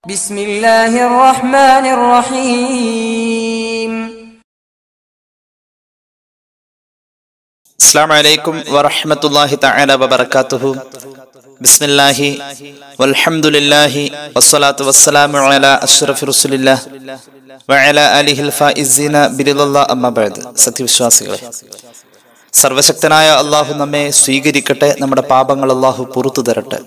بسم الله الرحمن الرحيم അസ്സാം വലൈക്കും വറഹമത്തല്ലാഹി തആല വബറകാതുഹു ബിസ്മില്ലാഹി വൽഹംദുലില്ലാഹി വസ്സലാത്തു വസ്സലാമു അലാ അഷ്റഫി റസൂലില്ലാഹ് വഅല ആലിഹിൽ ഫായിസീന ബിരിദല്ലാഹ് അമ്മാ ബഅദ് സത്യവിശ്വാസികളെ സർവശക്തനായ അള്ളാഹു നമ്മെ സ്വീകരിക്കട്ടെ നമ്മുടെ പാപങ്ങൾ അള്ളാഹു പുറത്തു തരട്ടെ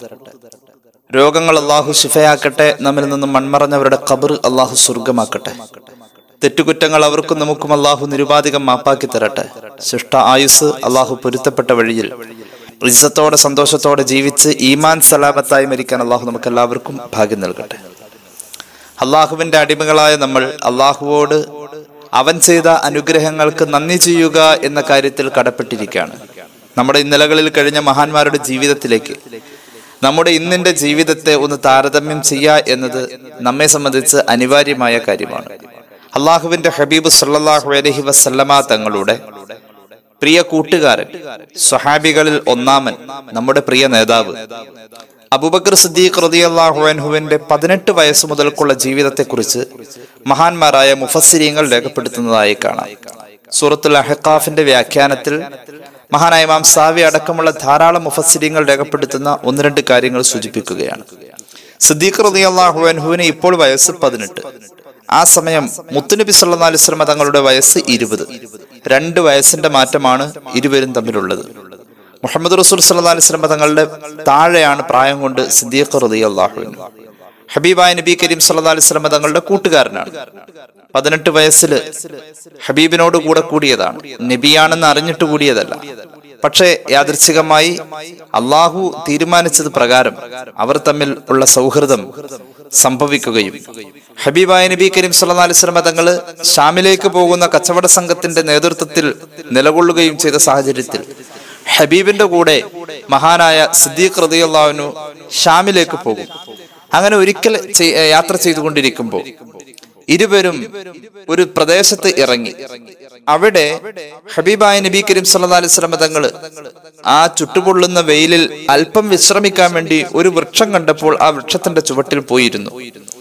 രോഗങ്ങൾ അള്ളാഹു ശിഫയാക്കട്ടെ നമ്മിൽ നിന്നും മൺമറഞ്ഞവരുടെ ഖബർ അള്ളാഹു സ്വർഗമാക്കട്ടെ തെറ്റുകുറ്റങ്ങൾ അവർക്കും നമുക്കും അള്ളാഹു നിരുപാധികം മാപ്പാക്കി തരട്ടെ ശിഷ്ട ആയുസ് അള്ളാഹു പൊരുത്തപ്പെട്ട വഴിയിൽ ഇസ്സത്തോടെ സന്തോഷത്തോടെ ജീവിച്ച് ഈമാൻ സലാമത്തായി മരിക്കാൻ അള്ളാഹു നമുക്ക് എല്ലാവർക്കും ഭാഗ്യം നൽകട്ടെ അള്ളാഹുവിന്റെ അടിമകളായ നമ്മൾ അള്ളാഹുവോട് അവൻ ചെയ്ത അനുഗ്രഹങ്ങൾക്ക് നന്ദി ചെയ്യുക എന്ന കാര്യത്തിൽ കടപ്പെട്ടിരിക്കുകയാണ് നമ്മുടെ ഇന്നലകളിൽ കഴിഞ്ഞ മഹാന്മാരുടെ ജീവിതത്തിലേക്ക് നമ്മുടെ ഇന്നിന്റെ ജീവിതത്തെ ഒന്ന് താരതമ്യം ചെയ്യുക എന്നത് നമ്മെ സംബന്ധിച്ച് അനിവാര്യമായ കാര്യമാണ് അള്ളാഹുവിന്റെ ഹബീബ് സല്ലല്ലാഹു അലൈഹി വസല്ലമ തങ്ങളുടെ പ്രിയ കൂട്ടുകാരൻ സ്വഹാബികളിൽ ഒന്നാമൻ നമ്മുടെ പ്രിയ നേതാവ് അബൂബക്കർ സിദ്ദീഖ് റളിയല്ലാഹു അൻഹുവിന്റെ പതിനെട്ട് വയസ്സ് മുതൽക്കുള്ള ജീവിതത്തെക്കുറിച്ച് മഹാന്മാരായ മുഫസ്സിരീങ്ങൾ രേഖപ്പെടുത്തുന്നതായി കാണാം സൂറത്തുൽ അഹ്ഖാഫിന്റെ വ്യാഖ്യാനത്തിൽ മഹാനായ ഇമാം സാവി അടക്കമുള്ള ധാരാളം മുഫസ്സിരീങ്ങൾ രേഖപ്പെടുത്തുന്ന ഒന്ന് രണ്ട് കാര്യങ്ങൾ സൂചിപ്പിക്കുകയാണ് സിദ്ദീഖ് റളിയല്ലാഹു അൻഹുവിന് ഇപ്പോൾ വയസ്സ് പതിനെട്ട് ആ സമയം മുത്തുനബി സല്ലല്ലാഹു അലൈഹി വസല്ലം തങ്ങളുടെ വയസ്സ് ഇരുപത് രണ്ട് വയസ്സിന്റെ മാറ്റമാണ് ഇരുവരും തമ്മിലുള്ളത് മുഹമ്മദ് റസൂൽ സല്ലല്ലാഹു അലൈഹി വസല്ലം തങ്ങളുടെ താഴെയാണ് പ്രായം കൊണ്ട് സിദ്ദീഖ് റളിയല്ലാഹു അൻഹു ഹബീബായ നബി കരീം സല്ലല്ലാഹു അലൈഹി വസല്ലം തങ്ങളുടെ കൂട്ടുകാരനാണ് പതിനെട്ട് വയസ്സിൽ ഹബീബിനോട് കൂടെ കൂടിയതാണ് നബിയാണെന്ന് അറിഞ്ഞിട്ട് കൂടിയതല്ല പക്ഷേ യാദൃച്ഛികമായി അള്ളാഹു തീരുമാനിച്ചത് പ്രകാരം അവർ തമ്മിൽ ഉള്ള സൗഹൃദം സംഭവിക്കുകയും ഹബീബായ നബി കരീം സല്ലല്ലാഹു അലൈഹി വസല്ലം തങ്ങൾ ഷാമിലേക്ക് പോകുന്ന കച്ചവട സംഘത്തിന്റെ നേതൃത്വത്തിൽ നിലകൊള്ളുകയും ചെയ്ത സാഹചര്യത്തിൽ ഹബീബിന്റെ കൂടെ മഹാനായ സിദ്ദീഖ് റളിയല്ലാഹു ഷാമിലേക്ക് പോകും അങ്ങനെ ഒരിക്കൽ ചെയ്- യാത്ര ചെയ്തുകൊണ്ടിരിക്കുമ്പോൾ ഇരുവരും ഒരു പ്രദേശത്ത് ഇറങ്ങി അവിടെ ഹബീബായ നബി കരീം സല്ലല്ലാഹു അലൈഹി വസല്ലം തങ്ങള് ആ ചുട്ടുപൊള്ളുന്ന വെയിലിൽ അല്പം വിശ്രമിക്കാൻ വേണ്ടി ഒരു വൃക്ഷം കണ്ടപ്പോൾ ആ വൃക്ഷത്തിന്റെ ചുവട്ടിൽ പോയിരുന്നു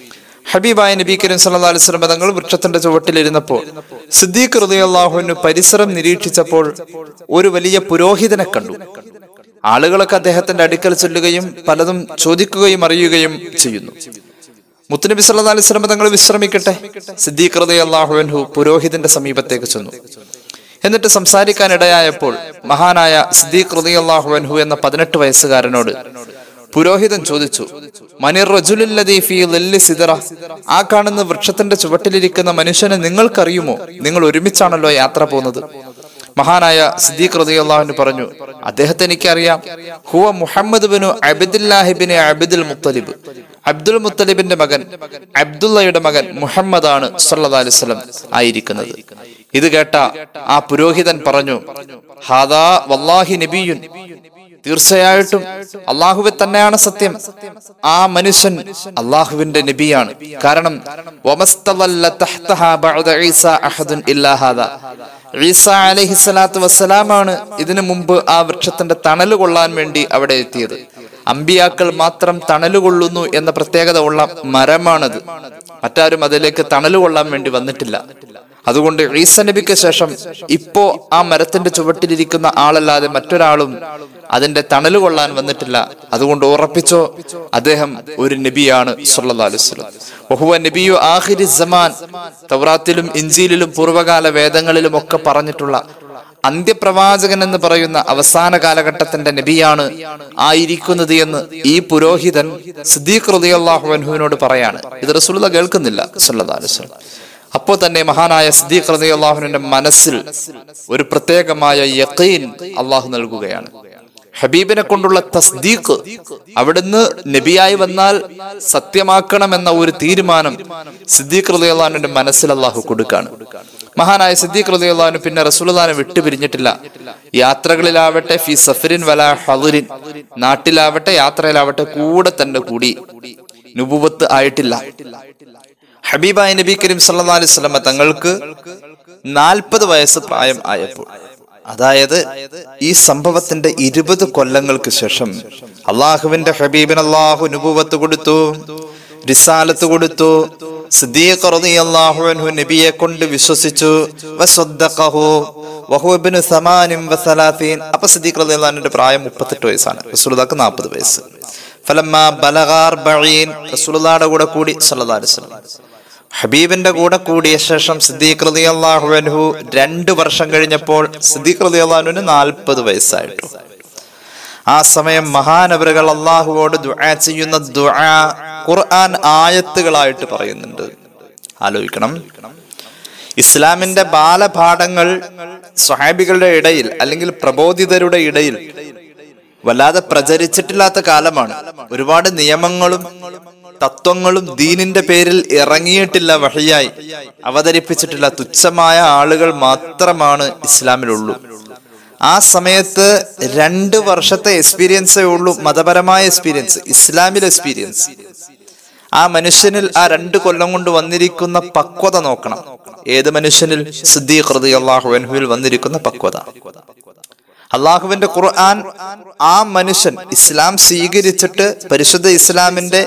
ഹബീബായ നബി കരീം സല്ലല്ലാഹു അലൈഹി വസല്ലം തങ്ങൾ വൃക്ഷത്തിന്റെ ചുവട്ടിലിരുന്നപ്പോൾ സിദ്ദീഖ് റളിയല്ലാഹുവിന് പരിസരം നിരീക്ഷിച്ചപ്പോൾ ഒരു വലിയ പുരോഹിതനെ കണ്ടു ആളുകളൊക്കെ അദ്ദേഹത്തിന്റെ അടുക്കൽ ചെല്ലുകയും പലതും ചോദിക്കുകയും അറിയുകയും ചെയ്യുന്നു മുത്തുനബി സല്ലല്ലാഹു അലൈഹി വസല്ലം തങ്ങൾ വിശ്രമിക്കട്ടെ സിദ്ദീഖ് റളിയല്ലാഹു അൻഹു പുരോഹിതന്റെ സമീപത്തേക്ക് ചെന്നു എന്നിട്ട് സംസാരിക്കാൻ ഇടയായപ്പോൾ മഹാനായ സിദ്ദീഖ് റളിയല്ലാഹു അൻഹു എന്ന പതിനെട്ട് വയസ്സുകാരനോട് പുരോഹിതൻ ചോദിച്ചു മനിർ റജുലുല്ലദീ ഫീ ളില്ലി സിദറ ആ കാണുന്ന വൃക്ഷത്തിന്റെ ചുവട്ടിലിരിക്കുന്ന മനുഷ്യനെ നിങ്ങൾക്കറിയുമോ നിങ്ങൾ ഒരുമിച്ചാണല്ലോ യാത്ര പോകുന്നത് മഹാനായ സിദ്ദീഖ് റളിയല്ലാഹു പറഞ്ഞു അദ്ദേഹത്തെ എനിക്കറിയാം ഹുവ മുഹമ്മദ് ബിനു അബ്ദുല്ലാഹിബിന് അബ്ദുൽ മുത്തലിബ് അബ്ദുൽ മുത്തലിബിന്റെ മകൻ അബ്ദുള്ളയുടെ മകൻ മുഹമ്മദാണ് സല്ലല്ലാഹു അലൈഹി വസല്ലം ആയിരിക്കുന്നത് ഇത് കേട്ട ആ പുരോഹിതൻ പറഞ്ഞു ഹാദാ വല്ലാഹി നബിയുൻ തീർച്ചയായിട്ടും അള്ളാഹുവെ തന്നെയാണ് സത്യം ആ മനുഷ്യൻ അള്ളാഹുവിന്റെ നബിയാണ് കാരണം വമസ്തവല്ല തഹ്തഹാ ബഅദ ഈസ അഹദുൻ ഇല്ലാ ഹാദാ ഈസ അലൈഹിസ്സലാത്തു വസ്സലാമാണ് ഇതിനു മുമ്പ് ആ വൃക്ഷത്തിന്റെ തണല് കൊള്ളാൻ വേണ്ടി അവിടെ എത്തിയത് അമ്പിയാക്കൾ മാത്രം തണല് കൊള്ളുന്നു എന്ന പ്രത്യേകത ഉള്ള മരമാണത് മറ്റാരും അതിലേക്ക് തണല് കൊള്ളാൻ വേണ്ടി വന്നിട്ടില്ല അതുകൊണ്ട് ഈസ നബിക്ക് ശേഷം ഇപ്പോ ആ മരത്തിന്റെ ചുവട്ടിലിരിക്കുന്ന ആളല്ലാതെ മറ്റൊരാളും അതിന്റെ തണല് കൊള്ളാൻ വന്നിട്ടില്ല അതുകൊണ്ട് ഉറപ്പിച്ചോ അദ്ദേഹം ഒരു നബിയാണ് സല്ലല്ലാഹു അലൈഹി വസല്ലം വഹുവ നബിയു ആഖിരി സമാൻ തൗറാത്തിലും ഇഞ്ചീലിലും പൂർവ്വകാല വേദങ്ങളിലും ഒക്കെ പറഞ്ഞിട്ടുള്ള അന്ത്യപ്രവാചകൻ എന്ന് പറയുന്ന അവസാന കാലഘട്ടത്തിന്റെ നബിയാണ് ആയിരിക്കുന്നത് എന്ന് ഈ പുരോഹിതൻ സിദ്ദീഖ് റളിയല്ലാഹു അൻഹുവിനോട് പറയാണ് ഇത് റസൂലുള്ള കേൾക്കുന്നില്ല സല്ലല്ലാഹു അലൈഹി വസല്ലം അപ്പോൾ തന്നെ മഹാനായ സിദ്ദീഖ് റളിയല്ലാഹുവിന്റെ മനസ്സിൽ ഒരു പ്രത്യേകമായ യഖീൻ അള്ളാഹു നൽകുകയാണ് ഹബീബിനെ കൊണ്ടുള്ള തസ്ദീഖ് അവിടുന്ന് നബിയായി വന്നാൽ സത്യമാക്കണം എന്ന ഒരു തീരുമാനം സിദ്ദീഖ് റളിയല്ലാഹുവിന്റെ മനസ്സിൽ അള്ളാഹു കൊടുക്കാണ് മഹാനായ സിദ്ദീഖ് റളിയല്ലാഹു പിന്നെ റസൂലുള്ളാഹിനെ വിട്ടുപിരിഞ്ഞിട്ടില്ല യാത്രകളിലാവട്ടെ ഫി സഫരിൻ വല ഹദുരിൻ നാട്ടിലാവട്ടെ യാത്രയിലാവട്ടെ കൂടെ തന്നെ കൂടി നുബുവത്ത് ആയിട്ടില്ല ഹബീബായ നബി കരീം സല്ലല്ലാഹു അലൈഹി വസല്ലമ തങ്ങൾക്ക് നാൽപ്പത് വയസ്സ് പ്രായം ആയപ്പോൾ അതായത് ഈ സംഭവത്തിന്റെ ഇരുപത് കൊല്ലങ്ങൾക്ക് ശേഷം അള്ളാഹുവിന്റെ ഹബീബിന് അള്ളാഹു നുപുവത്ത് കൊടുത്തു റിസാലത്ത് കൊടുത്തു സിദ്ദീഖ് റളിയല്ലാഹു അൻഹു നബിയെ കൊണ്ട് വിശ്വസിച്ചു വസദ്ദഖഹു വഹു ഇബ്നു സമാനിൻ വസലാസീൻ അപ്പൊ സിദ്ദീഖ് റളിയല്ലാഹു അൻഹുവിന്റെ പ്രായം 38 വയസ്സാണ് റസൂലുള്ളാഹിക്ക് 40 വയസ്സ് ഫലമ്മ ബലഗാർ ബഈൻ റസൂലുള്ളാഹിയുടെ കൂടെ കൂടി സല്ലല്ലാഹു അലൈഹി വസല്ലം ഹബീബിന്റെ കൂടെ കൂടിയ ശേഷം സിദ്ദീഖ് റളിയല്ലാഹു അൻഹു രണ്ട് വർഷം കഴിഞ്ഞപ്പോൾ സിദ്ദീഖ് റളിയല്ലാഹു അൻഹുവിന് 40 വയസ്സായിട്ടു ആ സമയം മഹാനവറുകൾ അള്ളാഹുവോട് ദുആ ചെയ്യുന്ന ദുആ ഖുർആൻ ആയത്തുകളായിട്ട് പറയുന്നുണ്ട് ആലോചിക്കണം ഇസ്ലാമിന്റെ ബാലപാഠങ്ങൾ സ്വഹാബികളുടെ ഇടയിൽ അല്ലെങ്കിൽ പ്രബോധിതരുടെ ഇടയിൽ വല്ലാതെ പ്രചരിച്ചിട്ടില്ലാത്ത കാലമാണ് ഒരുപാട് നിയമങ്ങളും തത്വങ്ങളും ദീനിന്റെ പേരിൽ ഇറങ്ങിയിട്ടില്ല വഹിയായി അവതരിപ്പിച്ചിട്ടില്ല തുച്ഛമായ ആളുകൾ മാത്രമാണ് ഇസ്ലാമിലുള്ളൂ ആ സമയത്ത് രണ്ട് വർഷത്തെ എക്സ്പീരിയൻസേ ഉള്ളൂ മതപരമായ എക്സ്പീരിയൻസ് ഇസ്ലാമിൽ എക്സ്പീരിയൻസ് ആ മനുഷ്യനിൽ ആ രണ്ട് കൊല്ലം കൊണ്ട് വന്നിരിക്കുന്ന പക്വത നോക്കണം ഏത് മനുഷ്യനിൽ സിദ്ദീഖ് റളിയല്ലാഹു അൻഹുവിൽ വന്നിരിക്കുന്ന പക്വത അള്ളാഹുവിന്റെ ഖുർആൻ ആ മനുഷ്യൻ ഇസ്ലാം സ്വീകരിച്ചിട്ട് പരിശുദ്ധ ഇസ്ലാമിന്റെ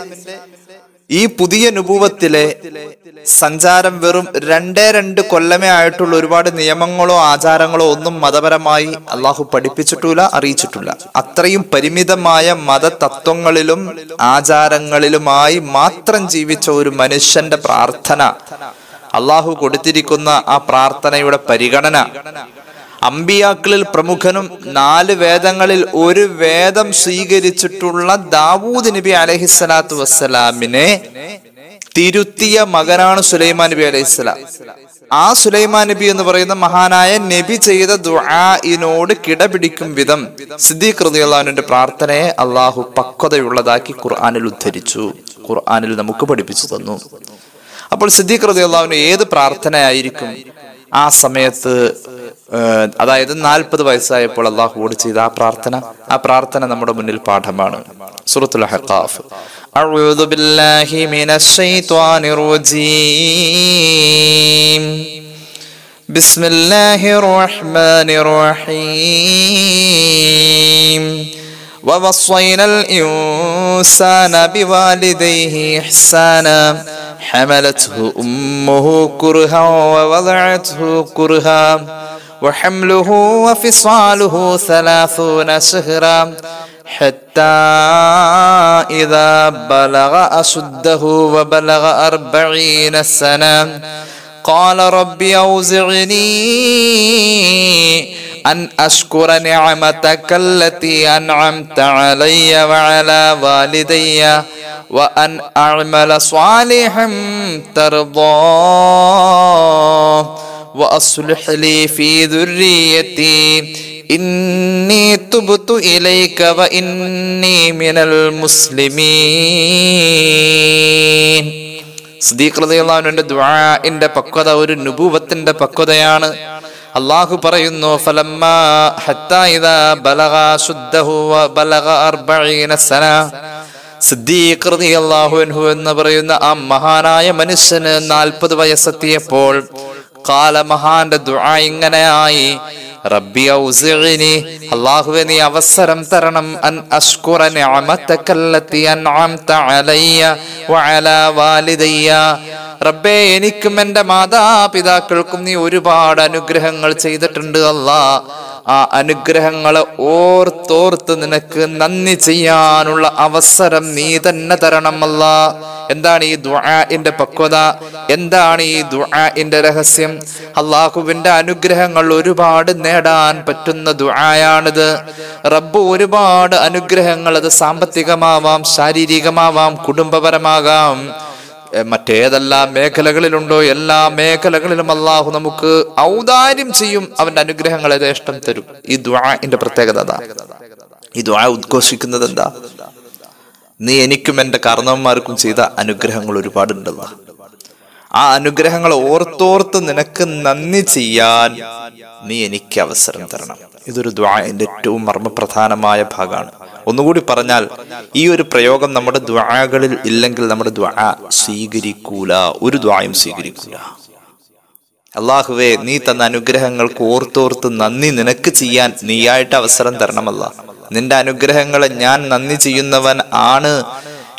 ഈ പുതിയ നുപൂവത്തിലെ സഞ്ചാരം വെറും രണ്ടേ രണ്ട് കൊല്ലമേ ആയിട്ടുള്ള ഒരുപാട് നിയമങ്ങളോ ആചാരങ്ങളോ ഒന്നും മതപരമായി അള്ളാഹു പഠിപ്പിച്ചിട്ടില്ല അറിയിച്ചിട്ടില്ല അത്രയും പരിമിതമായ മതതത്വങ്ങളിലും ആചാരങ്ങളിലുമായി മാത്രം ജീവിച്ച ഒരു മനുഷ്യന്റെ പ്രാർത്ഥന അള്ളാഹു കൊടുത്തിരിക്കുന്ന ആ പ്രാർത്ഥനയുടെ പരിഗണന അമ്പിയാക്കളിൽ പ്രമുഖനും നാല് വേദങ്ങളിൽ ഒരു വേദം സ്വീകരിച്ചിട്ടുള്ള ദാവൂദ് നബി അലഹിസ്സലാത്തു വസ്സലാമിനെ തിരുത്തിയ മകനാണ് സുലൈമാൻ നബി അലൈഹിസ്സലാം ആ സുലൈമാൻ നബി എന്ന് പറയുന്ന മഹാനായ നബി ചെയ്ത ദുആഇനോട് കിടപിടിക്കും വിധം സിദ്ദീഖ് റളിയല്ലാഹുവിന്റെ പ്രാർത്ഥനയെ അള്ളാഹു പക്വതയുള്ളതാക്കി ഖുർആനിൽ ഉദ്ധരിച്ചു ഖുർആനിൽ നമുക്ക് പഠിപ്പിച്ചു തന്നു അപ്പോൾ സിദ്ദീഖ് റളിയല്ലാഹുവിന് ഏത് പ്രാർത്ഥനയായിരിക്കും ആ സമയത്ത് ഏഹ്, അതായത് നാൽപ്പത് വയസ്സായപ്പോൾ അള്ളാഹുവോട് ചെയ്ത ആ പ്രാർത്ഥന ആ പ്രാർത്ഥന നമ്മുടെ മുന്നിൽ പാഠമാണ് സൂറത്തുൽ ഹഖാഫ് أعوذ بالله من الشيطان الرجيم بسم الله الرحمن الرحيم ووصينا الإنسان بوالديه إحسانا حملته أمه كرها ووضعته كرها وحمله وفصاله ثلاثون شهرا حتى إذا بلغ أشده وبلغ أربعين سنة قال رب أوزعني أن أشكر نعمتك التي أنعمت علي وعلى والدي وأن أعمل صالحا ترضاه وأصلح لي في ذريتي إني تبت إليك وإني من المسلمين സദീഖ് റളിയല്ലാഹുവിന്റെ ദുആഇന്റെ പക്വത ഒരു നുബുവത്തിന്റെ പക്വതയാണ് അള്ളാഹു പറയുന്നു ഫലമ്മ ഹത്താ ഇദാ ബലഗ ശുദ്ധഹു വ ബലഗ അർബഈന സന സിദ്ദീഖ് റളിയല്ലാഹു അൻഹു എന്ന് പറയുന്ന ആ മഹാനായ മനുഷ്യന് നാൽപ്പത് വയസ്സെത്തിയപ്പോൾ കാല മഹാന്റെ ദുആ ഇങ്ങനെയായി റബ്ബി ഔസിഇനി അല്ലാഹുവേ നീ അവസരം തരണം അൻ അഷ്കുറ നിഅമതകല്ലതി അൻഅംത അലയ്യ വഅലാ വാലിദയ്യ റബ്ബേ എനിക്കും എൻ്റെ മാതാപിതാക്കൾക്കും നീ ഒരുപാട് അനുഗ്രഹങ്ങൾ ചെയ്തിട്ടുണ്ട് അല്ലാ ആ അനുഗ്രഹങ്ങളെ ഓർത്തോർത്ത് നിനക്ക് നന്ദി ചെയ്യാനുള്ള അവസരം നീ തന്നെ തരണമല്ല എന്താണ് ഈ ദുആഇന്റെ പക്വത എന്താണ് ഈ ദുആഇന്റെ രഹസ്യം അള്ളാഹുവിന്റെ അനുഗ്രഹങ്ങൾ ഒരുപാട് നേടാൻ പറ്റുന്ന ദുആയാണിത് റബ്ബ് ഒരുപാട് അനുഗ്രഹങ്ങൾ അത് സാമ്പത്തികമാവാം ശാരീരികമാവാം കുടുംബപരമാകാം എ, മറ്റേതെല്ലാം മേഖലകളിലുണ്ടോ എല്ലാ മേഖലകളിലും അള്ളാഹു നമുക്ക് ഔദാര്യം ചെയ്യും അവന്റെ അനുഗ്രഹങ്ങളെ യഥേഷ്ടം തരും ഈ ദ്വാന്റെ പ്രത്യേകത അതാ ഈ ദ്വാ ഉദ്ഘോഷിക്കുന്നത് എന്താ നീ എനിക്കും എന്റെ കാരണവന്മാർക്കും ചെയ്ത അനുഗ്രഹങ്ങൾ ഒരുപാടുണ്ടല്ലോ ആ അനുഗ്രഹങ്ങൾ ഓർത്തോർത്ത് നിനക്ക് നന്ദി ചെയ്യാൻ നീ എനിക്ക് അവസരം തരണം ഇതൊരു ദ്വാന്റെ ഏറ്റവും മർമ്മപ്രധാനമായ ഭാഗമാണ് ഒന്നുകൂടി പറഞ്ഞാൽ ഈ ഒരു പ്രയോഗം നമ്മുടെ ദ്വാകളിൽ ഇല്ലെങ്കിൽ നമ്മുടെ ദ്വാ സ്വീകരിക്കൂല ഒരു ദ്വായും സ്വീകരിക്കൂല അള്ളാഹുവേ നീ തന്ന അനുഗ്രഹങ്ങൾക്ക് ഓർത്തോർത്ത് നന്ദി നിനക്ക് ചെയ്യാൻ നീയായിട്ട് അവസരം തരണമല്ല നിന്റെ അനുഗ്രഹങ്ങളെ ഞാൻ നന്ദി ചെയ്യുന്നവൻ ആണ്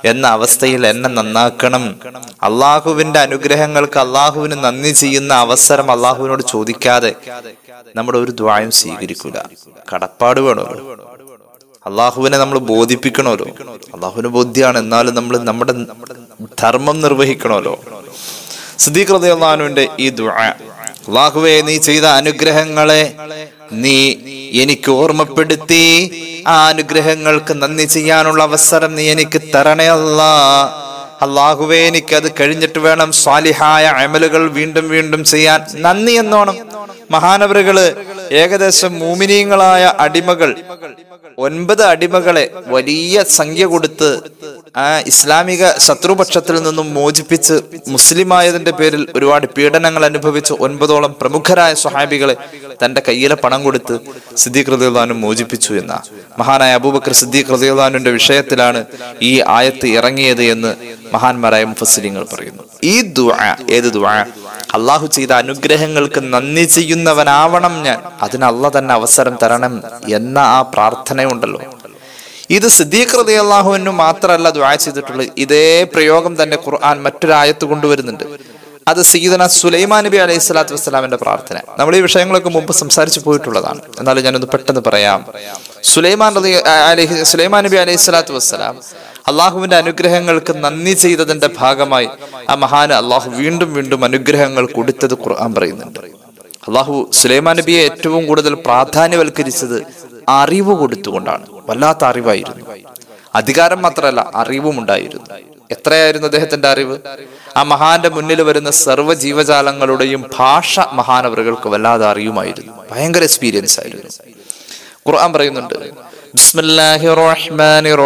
എന്ന അവസ്ഥയിൽ എന്നെ നന്നാക്കണം അള്ളാഹുവിന്റെ അനുഗ്രഹങ്ങൾക്ക് അള്ളാഹുവിന് നന്ദി ചെയ്യുന്ന അവസരം അള്ളാഹുവിനോട് ചോദിക്കാതെ നമ്മുടെ ഒരു ദ്വായം സ്വീകരിക്കൂല കടപ്പാട് വേണമല്ലോ അള്ളാഹുവിനെ നമ്മൾ ബോധിപ്പിക്കണമല്ലോ അള്ളാഹുവിന് ബോധ്യമാണ് എന്നാലും നമ്മൾ നമ്മുടെ ധർമ്മം നിർവഹിക്കണമല്ലോ സിദ്ദീഖ് റളിയല്ലാഹുവിന്റെ ഈ ദുആ അള്ളാഹുവെ നീ ചെയ്ത അനുഗ്രഹങ്ങളെ നീ എനിക്ക് ഓർമ്മപ്പെടുത്തി ആ അനുഗ്രഹങ്ങൾക്ക് നന്ദി ചെയ്യാനുള്ള അവസരം നീ എനിക്ക് തരണേ അല്ലാ അള്ളാഹുവെ എനിക്ക് അത് കഴിഞ്ഞിട്ട് വേണം സ്വാലിഹായ അമലുകൾ വീണ്ടും വീണ്ടും ചെയ്യാൻ നന്ദി എന്നോണം മഹാനവറുകള് ഏകദേശം മൂമിനീങ്ങളായ അടിമകൾ ഒൻപത് അടിമകളെ വലിയ സംഖ്യ കൊടുത്ത് ആ ഇസ്ലാമിക ശത്രുപക്ഷത്തിൽ നിന്നും മോചിപ്പിച്ച് മുസ്ലിമായതിന്റെ പേരിൽ ഒരുപാട് പീഡനങ്ങൾ അനുഭവിച്ച ഒൻപതോളം പ്രമുഖരായ സ്വഹാബികളെ തന്റെ കയ്യിലെ പണം കൊടുത്ത് സിദ്ദീഖ് റദിയുള്ളാനും മോചിപ്പിച്ചു എന്ന മഹാനായ അബൂബക്കർ സിദ്ദീഖ് റദിയുള്ളാനുന്റെ വിഷയത്തിലാണ് ഈ ആയത്ത് ഇറങ്ങിയത് എന്ന് മഹാന്മാരായ മുഫസ്സിലിങ്ങൾ പറയുന്നു ഈ ദുആ ഏത് ദുആ അള്ളാഹു ചെയ്ത അനുഗ്രഹങ്ങൾക്ക് നന്ദി ചെയ്യുന്നവനാവണം ഞാൻ അതിന് അള്ള തന്നെ അവസരം തരണം എന്ന ആ പ്രാർത്ഥനയുണ്ടല്ലോ ഇത് സിദ്ദീഖ് റതി അള്ളാഹുവിനു മാത്രമല്ല ദുആ ചെയ്തിട്ടുള്ളത് ഇതേ പ്രയോഗം തന്നെ ഖുർആൻ മറ്റൊരായത്ത് കൊണ്ടുവരുന്നുണ്ട് അത് സീദന സുലൈമാൻ നബി അലൈഹി സ്വലാത്തു വസ്സലാമിന്റെ പ്രാർത്ഥന നമ്മൾ ഈ വിഷയങ്ങളൊക്കെ മുമ്പ് സംസാരിച്ചു പോയിട്ടുള്ളതാണ് എന്നാലും ഞാനൊന്ന് പെട്ടെന്ന് പറയാം സുലൈമാൻ റതി അലൈഹി സുലൈമാൻ നബി അലൈഹി സ്വലാത്തു വസ്സലാം അള്ളാഹുവിന്റെ അനുഗ്രഹങ്ങൾക്ക് നന്ദി ചെയ്തതിന്റെ ഭാഗമായി ആ മഹാന് അള്ളാഹു വീണ്ടും വീണ്ടും അനുഗ്രഹങ്ങൾ കൊടുത്തത് ഖുർആൻ പറയുന്നുണ്ട് അള്ളാഹു സുലൈമാൻ നബിയെ ഏറ്റവും കൂടുതൽ പ്രാധാന്യവൽക്കരിച്ചത് അറിവ് കൊടുത്തുകൊണ്ടാണ് വല്ലാത്ത അറിവായിരുന്നു അധികാരം മാത്രമല്ല അറിവും ഉണ്ടായിരുന്നു എത്രയായിരുന്നു അദ്ദേഹത്തിന്റെ അറിവ് ആ മഹാന്റെ മുന്നിൽ വരുന്ന സർവ്വ ജീവജാലങ്ങളുടെയും ഭാഷ മഹാനവറുകൾക്ക് വല്ലാതെ അറിയുമായിരുന്നു ഭയങ്കര എക്സ്പീരിയൻസ് ആയിരുന്നു ഖുർആൻ പറയുന്നുണ്ട് ബിസ്മില്ലാഹിർ റഹ്മാനിർ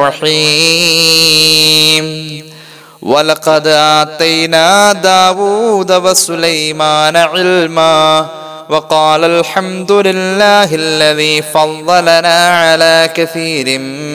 റഹീം ولقد آتينا داود وسليمان علما وقال الحمد لله الذي فضلنا على كثير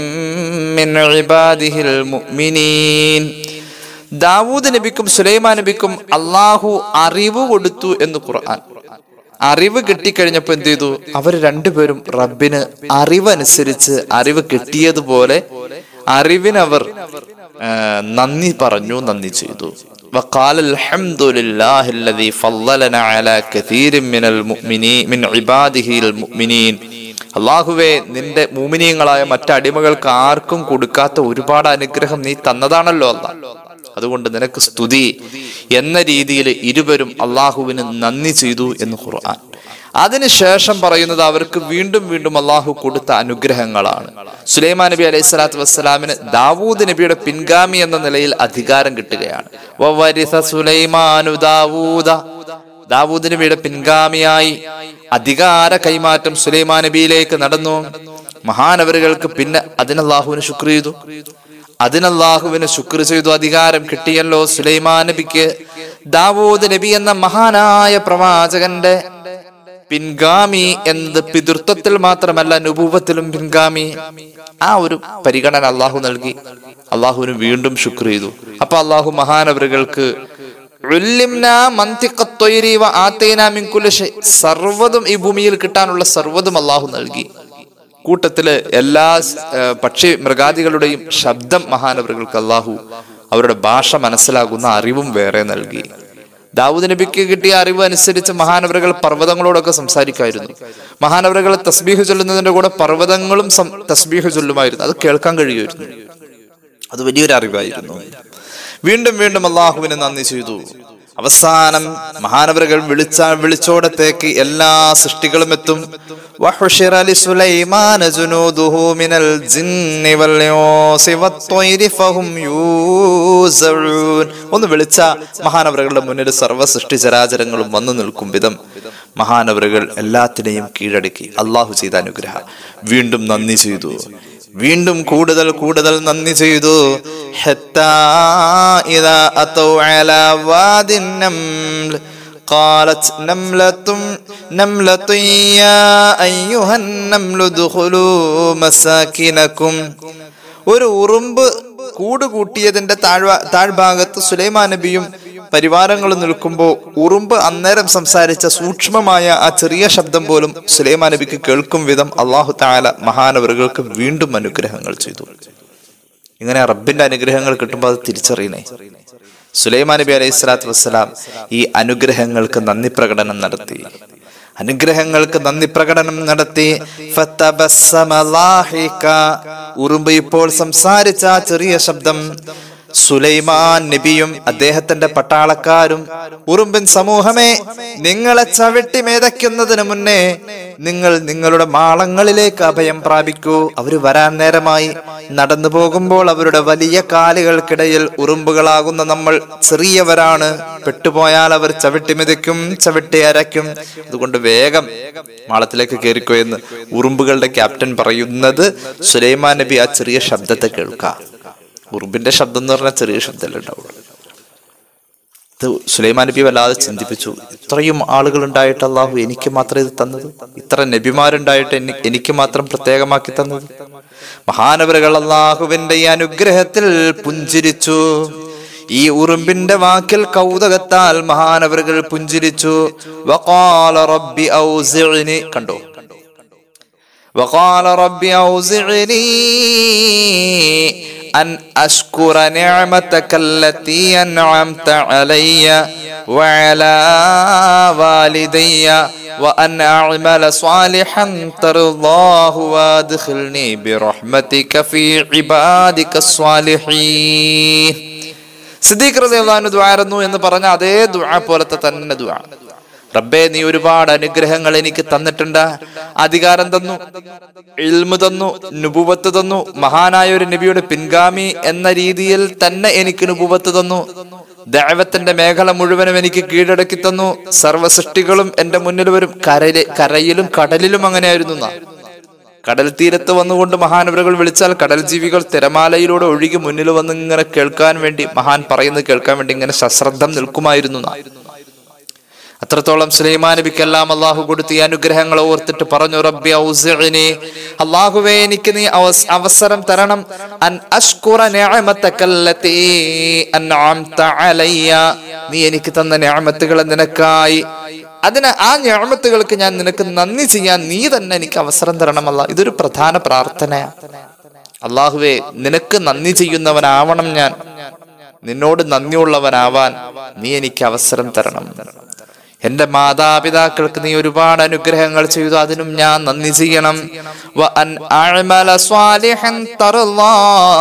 من عباده المؤمنين ദാവൂദ് നബിക്കും സുലൈമാൻ നബിക്കും അള്ളാഹു അറിവ് കൊടുത്തു എന്ന് ഖുർആൻ അറിവ് കിട്ടിക്കഴിഞ്ഞപ്പോ എന്ത് ചെയ്തു അവർ രണ്ടുപേരും റബ്ബിന് അറിവനുസരിച്ച് അറിവ് കിട്ടിയതുപോലെ അറിവിനവർ ആ, നന്ദി പറഞ്ഞു നന്ദി ചെയ്തു وقال الحمد لله الذي فضلنا على كثير من المؤمنين من عباده المؤمنين അള്ളാഹുവെ നിന്റെ മൂമിനീയങ്ങളായ മറ്റടിമകൾക്ക് ആർക്കും കൊടുക്കാത്ത ഒരുപാട് അനുഗ്രഹം നീ തന്നതാണല്ലോ അല്ല അതുകൊണ്ട് നിനക്ക് സ്തുതി എന്ന രീതിയിൽ ഇരുവരും അള്ളാഹുവിന് നന്ദി ചെയ്തു എന്ന് ഖുർആൻ അതിനുശേഷം പറയുന്നത് അവർക്ക് വീണ്ടും വീണ്ടും അള്ളാഹു കൊടുത്ത അനുഗ്രഹങ്ങളാണ് സുലൈമാൻ നബി അലൈഹി സ്വലാത്തു വസ്സലാമിന് ദാവൂദ് നബിയുടെ പിൻഗാമി എന്ന നിലയിൽ അധികാരം കിട്ടുകയാണ് വവരിസ സുലൈമാനു ദാവൂദ ദാവൂദ് നബിയുടെ പിൻഗാമിയായി അധികാര കൈമാറ്റം സുലൈമാൻ നബിയിലേക്ക് നടന്നു മഹാനവറുകൾക്ക് പിന്നെ അതിന് അള്ളാഹുവിന് ശുക്ർ ചെയ്തു അതിനല്ലാഹുവിന് ശുക്ർ ചെയ്തു അധികാരം കിട്ടിയല്ലോ സുലൈമാൻ നബിക്ക് ദാവൂദ് നബി എന്ന മഹാനായ പ്രവാചകന്റെ പിൻഗാമി എന്നത് പിതൃത്വത്തിൽ മാത്രമല്ല നുപൂവത്തിലും പിൻഗാമി ആ ഒരു പരിഗണന അള്ളാഹു നൽകി അള്ളാഹുവിന് വീണ്ടും ശുക്ർ ചെയ്തു അപ്പൊ അള്ളാഹു മഹാനവറുകൾക്ക് ഉല്ലിംനാ മന്തിഖത്തൊയ്രി വ ആതൈനാ മിൻ കുല്ലി ഷൈ. സർവ്വതും ഈ ഭൂമിയിൽ കിട്ടാനുള്ള സർവ്വതും അള്ളാഹു നൽകി കൂട്ടത്തില് എല്ലാ ഏർ, പക്ഷി മൃഗാദികളുടെയും ശബ്ദം മഹാനവറുകൾക്ക് അള്ളാഹു അവരുടെ ഭാഷ മനസ്സിലാകുന്ന അറിവും വേറെ നൽകി ദാവൂദ് നബിക്ക് കിട്ടിയ അറിവ് അനുസരിച്ച് മഹാനവറുകൾ പർവ്വതങ്ങളോടൊക്കെ സംസാരിക്കായിരുന്നു മഹാനവറുകൾ തസ്ബീഹ് ചൊല്ലുന്നതിന്റെ കൂടെ പർവ്വതങ്ങളും സം- തസ്ബീഹ് ചൊല്ലുമായിരുന്നു അത് കേൾക്കാൻ കഴിയുമായിരുന്നു അത് വലിയൊരു അറിവായിരുന്നു വീണ്ടും വീണ്ടും അള്ളാഹുവിന് നന്ദി ചെയ്തു അവസാനം മഹാനവറുകൾ വിളിച്ച വിളിച്ചോടത്തേക്ക് എല്ലാ സൃഷ്ടികളും എത്തും وحشر لسليمان جنوده من الجن والإنس والطير فهم يوزعون ഒന്ന് വിളിച്ച മഹാനവറുകളുടെ മുന്നിൽ സർവ്വ സൃഷ്ടി ചരാചരങ്ങളും വന്നു നിൽക്കും വിധം മഹാനവറുകൾ എല്ലാത്തിനെയും കീഴടക്കി അള്ളാഹു ചെയ്ത അനുഗ്രഹം വീണ്ടും നന്ദി ചെയ്തു വീണ്ടും കൂടുതൽ കൂടുതൽ നന്ദി ചെയ്തു ഹത്താ ഇദാ അതൗ അലാ വാദിൻ നംൽ قالت نملة نملة يا أيها النمل ادخلوا مساكنكم ഒരു ഉറുമ്പ് കൂട് കൂട്ടിയതിന്റെ താഴ്വ താഴ്ഭാഗത്ത് സുലൈമാൻ നബിയും പരിവാരങ്ങളും നിൽക്കുമ്പോൾ ഉറുമ്പ് അന്നേരം സംസാരിച്ച സൂക്ഷ്മമായ ആ ചെറിയ ശബ്ദം പോലും സുലൈമാൻ നബിക്ക് കേൾക്കും വിധം അള്ളാഹു താല മഹാനവറുകൾക്ക് വീണ്ടും അനുഗ്രഹങ്ങൾ ചെയ്തു ഇങ്ങനെ റബ്ബിന്റെ അനുഗ്രഹങ്ങൾ കിട്ടുമ്പോൾ അത് തിരിച്ചറിയണേ സുലൈമാൻ നബി അലൈഹി സ്വലാത്തു വസ്സലാം ഈ അനുഗ്രഹങ്ങൾക്ക് നന്ദി പ്രകടനം നടത്തി അനുഗ്രഹങ്ങൾക്ക് നന്ദി പ്രകടനം നടത്തി ഫതബസ്സമ ലാഹിക. ഉറുമ്പ് ഇപ്പോൾ സംസാരിച്ച ആ ചെറിയ ശബ്ദം സുലൈമാൻ നബിയും അദ്ദേഹത്തിന്റെ പട്ടാളക്കാരും ഉറുമ്പിൻ സമൂഹമേ നിങ്ങളെ ചവിട്ടി മേതയ്ക്കുന്നതിന് മുന്നേ നിങ്ങൾ നിങ്ങളുടെ മാളങ്ങളിലേക്ക് അഭയം പ്രാപിക്കൂ അവര് വരാൻ നേരമായി നടന്നു പോകുമ്പോൾ അവരുടെ വലിയ കാലുകൾക്കിടയിൽ ഉറുമ്പുകളാകുന്ന നമ്മൾ ചെറിയവരാണ് പെട്ടുപോയാൽ അവർ ചവിട്ടി മെതിക്കും ചവിട്ടി അരയ്ക്കും അതുകൊണ്ട് വേഗം മാളത്തിലേക്ക് കയറിക്കോ എന്ന് ഉറുമ്പുകളുടെ ക്യാപ്റ്റൻ പറയുന്നത് സുലൈമാൻ നബി ആ ചെറിയ ശബ്ദത്തെ കേൾക്കാം ഉറുമ്പിന്റെ ശബ്ദം എന്ന് പറഞ്ഞാൽ ചെറിയ ശബ്ദമല്ലേ ഉണ്ടാവുള്ളൂ ഇത് സുലൈമാൻ നബി വല്ലാതെ ചിന്തിപ്പിച്ചു ഇത്രയും ആളുകൾ ഉണ്ടായിട്ട് അള്ളാഹു എനിക്ക് മാത്രം ഇത് തന്നത് ഇത്ര നബിമാരുണ്ടായിട്ട് എനി- എനിക്ക് മാത്രം പ്രത്യേകമാക്കി തന്നത് മഹാനവരുകൾ അള്ളാഹുവിന്റെ ഈ അനുഗ്രഹത്തിൽ പുഞ്ചിരിച്ചു ഈ ഉറുമ്പിന്റെ വാക്കിൽ കൗതുകത്താൽ മഹാനവരുകൾ പുഞ്ചിരിച്ചു വഖാല റബ്ബി ഔസിഇനി കണ്ടോ وقال رب أوزعني أن أشكر نعمتك التي أنعمت علي وعلى والدي وأن أعمل صالحا ترضاه وادخلني برحمتك في عبادك الصالحين സിദ്ദീഖ് റളിയല്ലാഹു ദ്വാരുന്നു എന്ന് പറഞ്ഞ അതേ ദുആ പോലത്തെ തന്നെ ദുആ റബ്ബേ നീ ഒരുപാട് അനുഗ്രഹങ്ങൾ എനിക്ക് തന്നിട്ടുണ്ട് അധികാരം തന്നു ഇൽമു തന്നു നുബുവത്ത് തന്നു മഹാനായ ഒരു നബിയുടെ പിൻഗാമി എന്ന രീതിയിൽ തന്നെ എനിക്ക് നുബുവത്ത് തന്നു ദൈവത്തിന്റെ മേഖല മുഴുവനും എനിക്ക് കീഴടക്കി തന്നു സർവ്വ സൃഷ്ടികളും എന്റെ മുന്നിൽ വരും കരയിലെ കരയിലും കടലിലും അങ്ങനെയായിരുന്നു എന്നാ. കടൽ തീരത്ത് വന്നുകൊണ്ട് മഹാനവരുകൾ വിളിച്ചാൽ കടൽ ജീവികൾ തിരമാലയിലൂടെ ഒഴുകി മുന്നിൽ വന്ന് ഇങ്ങനെ കേൾക്കാൻ വേണ്ടി മഹാൻ പറയുന്നത് കേൾക്കാൻ വേണ്ടി ഇങ്ങനെ സശ്രദ്ധം നിൽക്കുമായിരുന്നു എന്നാ. അത്രത്തോളം സുലൈമാൻ നബിക്കെല്ലാം അള്ളാഹു കൊടുത്ത ഈ അനുഗ്രഹങ്ങൾ ഓർത്തിട്ട് പറഞ്ഞു റബ്ബി ഔസിഇനി അള്ളാഹുവേ എനിക്ക് നീ അവസ്- അവസരം തരണം അൻ അഷ്കുറ നിഅമതകല്ലതി അൻഅംത അലയ്യ നീ എനിക്ക് തന്ന നിഅമത്തുകൾ നിനക്കായി അതിന് ആ ഞാമത്തുകൾക്ക് ഞാൻ നിനക്ക് നന്ദി ചെയ്യാൻ നീ തന്നെ എനിക്ക് അവസരം തരണമല്ല ഇതൊരു പ്രധാന പ്രാർത്ഥനയാണ് അള്ളാഹുവേ നിനക്ക് നന്ദി ചെയ്യുന്നവനാവണം ഞാൻ നിന്നോട് നന്ദിയുള്ളവനാവാൻ നീ എനിക്ക് അവസരം തരണം എന്റെ മാതാപിതാക്കൾക്ക് നീ ഒരുപാട് അനുഗ്രഹങ്ങൾ ചെയ്തു അതിനും ഞാൻ നന്ദി ചെയ്യണം വ അൻ അഅ്മല സ്വാലിഹൻ തർളാ.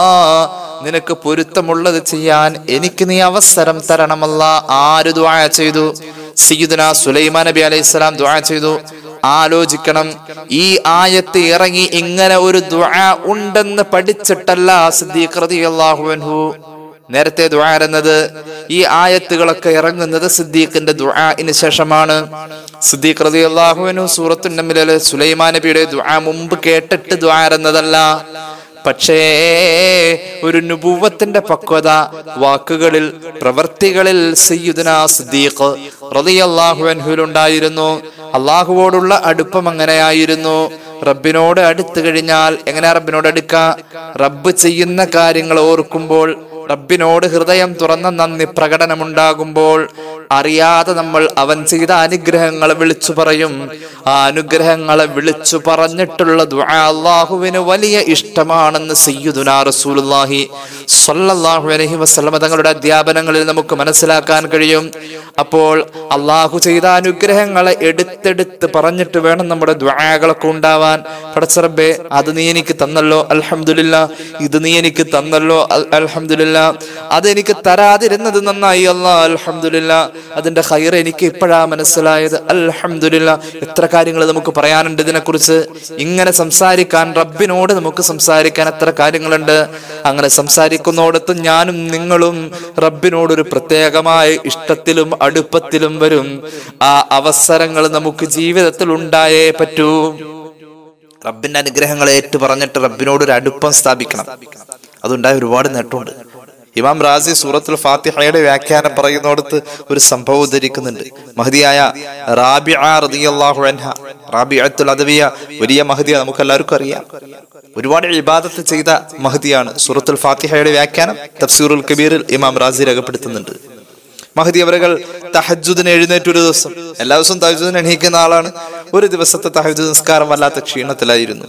നിനക്ക് പൊരുത്തമുള്ളത് ചെയ്യാൻ എനിക്ക് നീ അവസരം തരണമല്ല ആര് ദുആ ചെയ്തു സയ്യിദുന സുലൈമാൻ നബി അലൈഹി സ്വലാം ദുആ ചെയ്തു ആലോചിക്കണം ഈ ആയത്ത് ഇറങ്ങി ഇങ്ങനെ ഒരു ദുആ ഉണ്ടെന്ന് പഠിച്ചിട്ടല്ല സിദ്ദീഖ് റളിയല്ലാഹു അൻഹു നേരത്തെ ദുആ എന്നത് ഈ ആയത്തുകളൊക്കെ ഇറങ്ങുന്നത് സിദ്ദീഖിന്റെ ദുആഇന് ശേഷമാണ് സിദ്ദീഖ് റളിയല്ലാഹു അൻഹു സൂറത്തുൻ നംലിലെ സുലൈമാൻ നബിയുടെ ദുആ മുമ്പ് കേട്ടിട്ട് ദുആ എന്നതല്ല പക്ഷേ ഒരു നുബുവത്തിന്റെ പക്വത വാക്കുകളിൽ പ്രവർത്തികളിൽ സയ്യിദുന സിദ്ദീഖ് റളിയല്ലാഹു അൻഹുവിലുണ്ടായിരുന്നു അള്ളാഹുവോടുള്ള അടുപ്പം അങ്ങനെയായിരുന്നു റബ്ബിനോട് അടുത്തു കഴിഞ്ഞാൽ എങ്ങനെയാ റബ്ബിനോട് അടുക്ക റബ്ബ് ചെയ്യുന്ന കാര്യങ്ങൾ ഓർക്കുമ്പോൾ റബ്ബിനോട് ഹൃദയം തുറന്ന നന്ദി പ്രകടനമുണ്ടാകുമ്പോൾ അറിയാതെ നമ്മൾ അവൻ ചെയ്ത അനുഗ്രഹങ്ങളെ വിളിച്ചു പറയും ആ അനുഗ്രഹങ്ങളെ വിളിച്ചു പറഞ്ഞിട്ടുള്ള ദുആ അള്ളാഹുവിന് വലിയ ഇഷ്ടമാണെന്ന് സയ്യിദുനാ റസൂലുള്ളാഹി സ്വല്ലല്ലാഹു അലൈഹി വസല്ലമ തങ്ങളുടെ അധ്യാപനങ്ങളിൽ നമുക്ക് മനസ്സിലാക്കാൻ കഴിയും അപ്പോൾ അള്ളാഹു ചെയ്ത അനുഗ്രഹങ്ങളെ എടുത്തെടുത്ത് പറഞ്ഞിട്ട് വേണം നമ്മുടെ ദ്വാകളൊക്കെ ഉണ്ടാവാൻ പടച്ചറബേ അത് നീ എനിക്ക് തന്നല്ലോ അൽഹംദുലില്ല ഇത് നീ എനിക്ക് തന്നല്ലോ അൽ- അൽഹംദുലില്ല അതെനിക്ക് തരാതിരുന്നത് നന്നായി അല്ലാ അൽഹംദുലില്ല അതിന്റെ ഹൈർ എനിക്ക് ഇപ്പോഴാ മനസ്സിലായത് അൽഹംദുലില്ല എത്ര കാര്യങ്ങൾ നമുക്ക് പറയാനുണ്ട് ഇതിനെക്കുറിച്ച് ഇങ്ങനെ സംസാരിക്കാൻ റബ്ബിനോട് നമുക്ക് സംസാരിക്കാൻ എത്ര കാര്യങ്ങളുണ്ട് അങ്ങനെ സംസാരിക്കുന്നോടത്ത് ഞാനും നിങ്ങളും റബ്ബിനോട് ഒരു പ്രത്യേകമായ ഇഷ്ടത്തിലും അടുപ്പത്തിലും വരും ആ അവസരങ്ങൾ നമുക്ക് ജീവിതത്തിൽ ഉണ്ടായേ പറ്റൂ റബ്ബിന്റെ അനുഗ്രഹങ്ങളെ ഏറ്റു പറഞ്ഞിട്ട് റബ്ബിനോട് ഒരു അടുപ്പം സ്ഥാപിക്കണം അതുണ്ടായ ഒരുപാട് നേട്ടമുണ്ട് ഇമാം റാസി സൂറത്തുൽ ഫാത്തിഹയുടെ വ്യാഖ്യാനം പറയുന്നിടത്ത് ഒരു സംഭവം ഉദ്ധരിക്കുന്നുണ്ട് മഹദിയായ റാബിഅ റളിയല്ലാഹു അൻഹ റാബിഅത്തുൽ അദവിയ വലിയ മഹദിയ നമുക്ക് എല്ലാവർക്കും അറിയാം ഒരുപാട് ഇബാദത്ത് ചെയ്ത മഹദിയാണ് സൂറത്തുൽ ഫാത്തിഹയുടെ വ്യാഖ്യാനം തഫ്സീറുൽ കബീറിൽ ഇമാം റാസി രേഖപ്പെടുത്തുന്നുണ്ട് മഹദി അവരുകൾ തഹജുദിന് എഴുന്നേറ്റ് ഒരു ദിവസം എല്ലാ ദിവസവും തഹജുദിന് എണീക്കുന്ന ആളാണ് ഒരു ദിവസത്തെ തഹജുദ് നിസ്കാരം വല്ലാത്ത ക്ഷീണത്തിലായിരുന്നു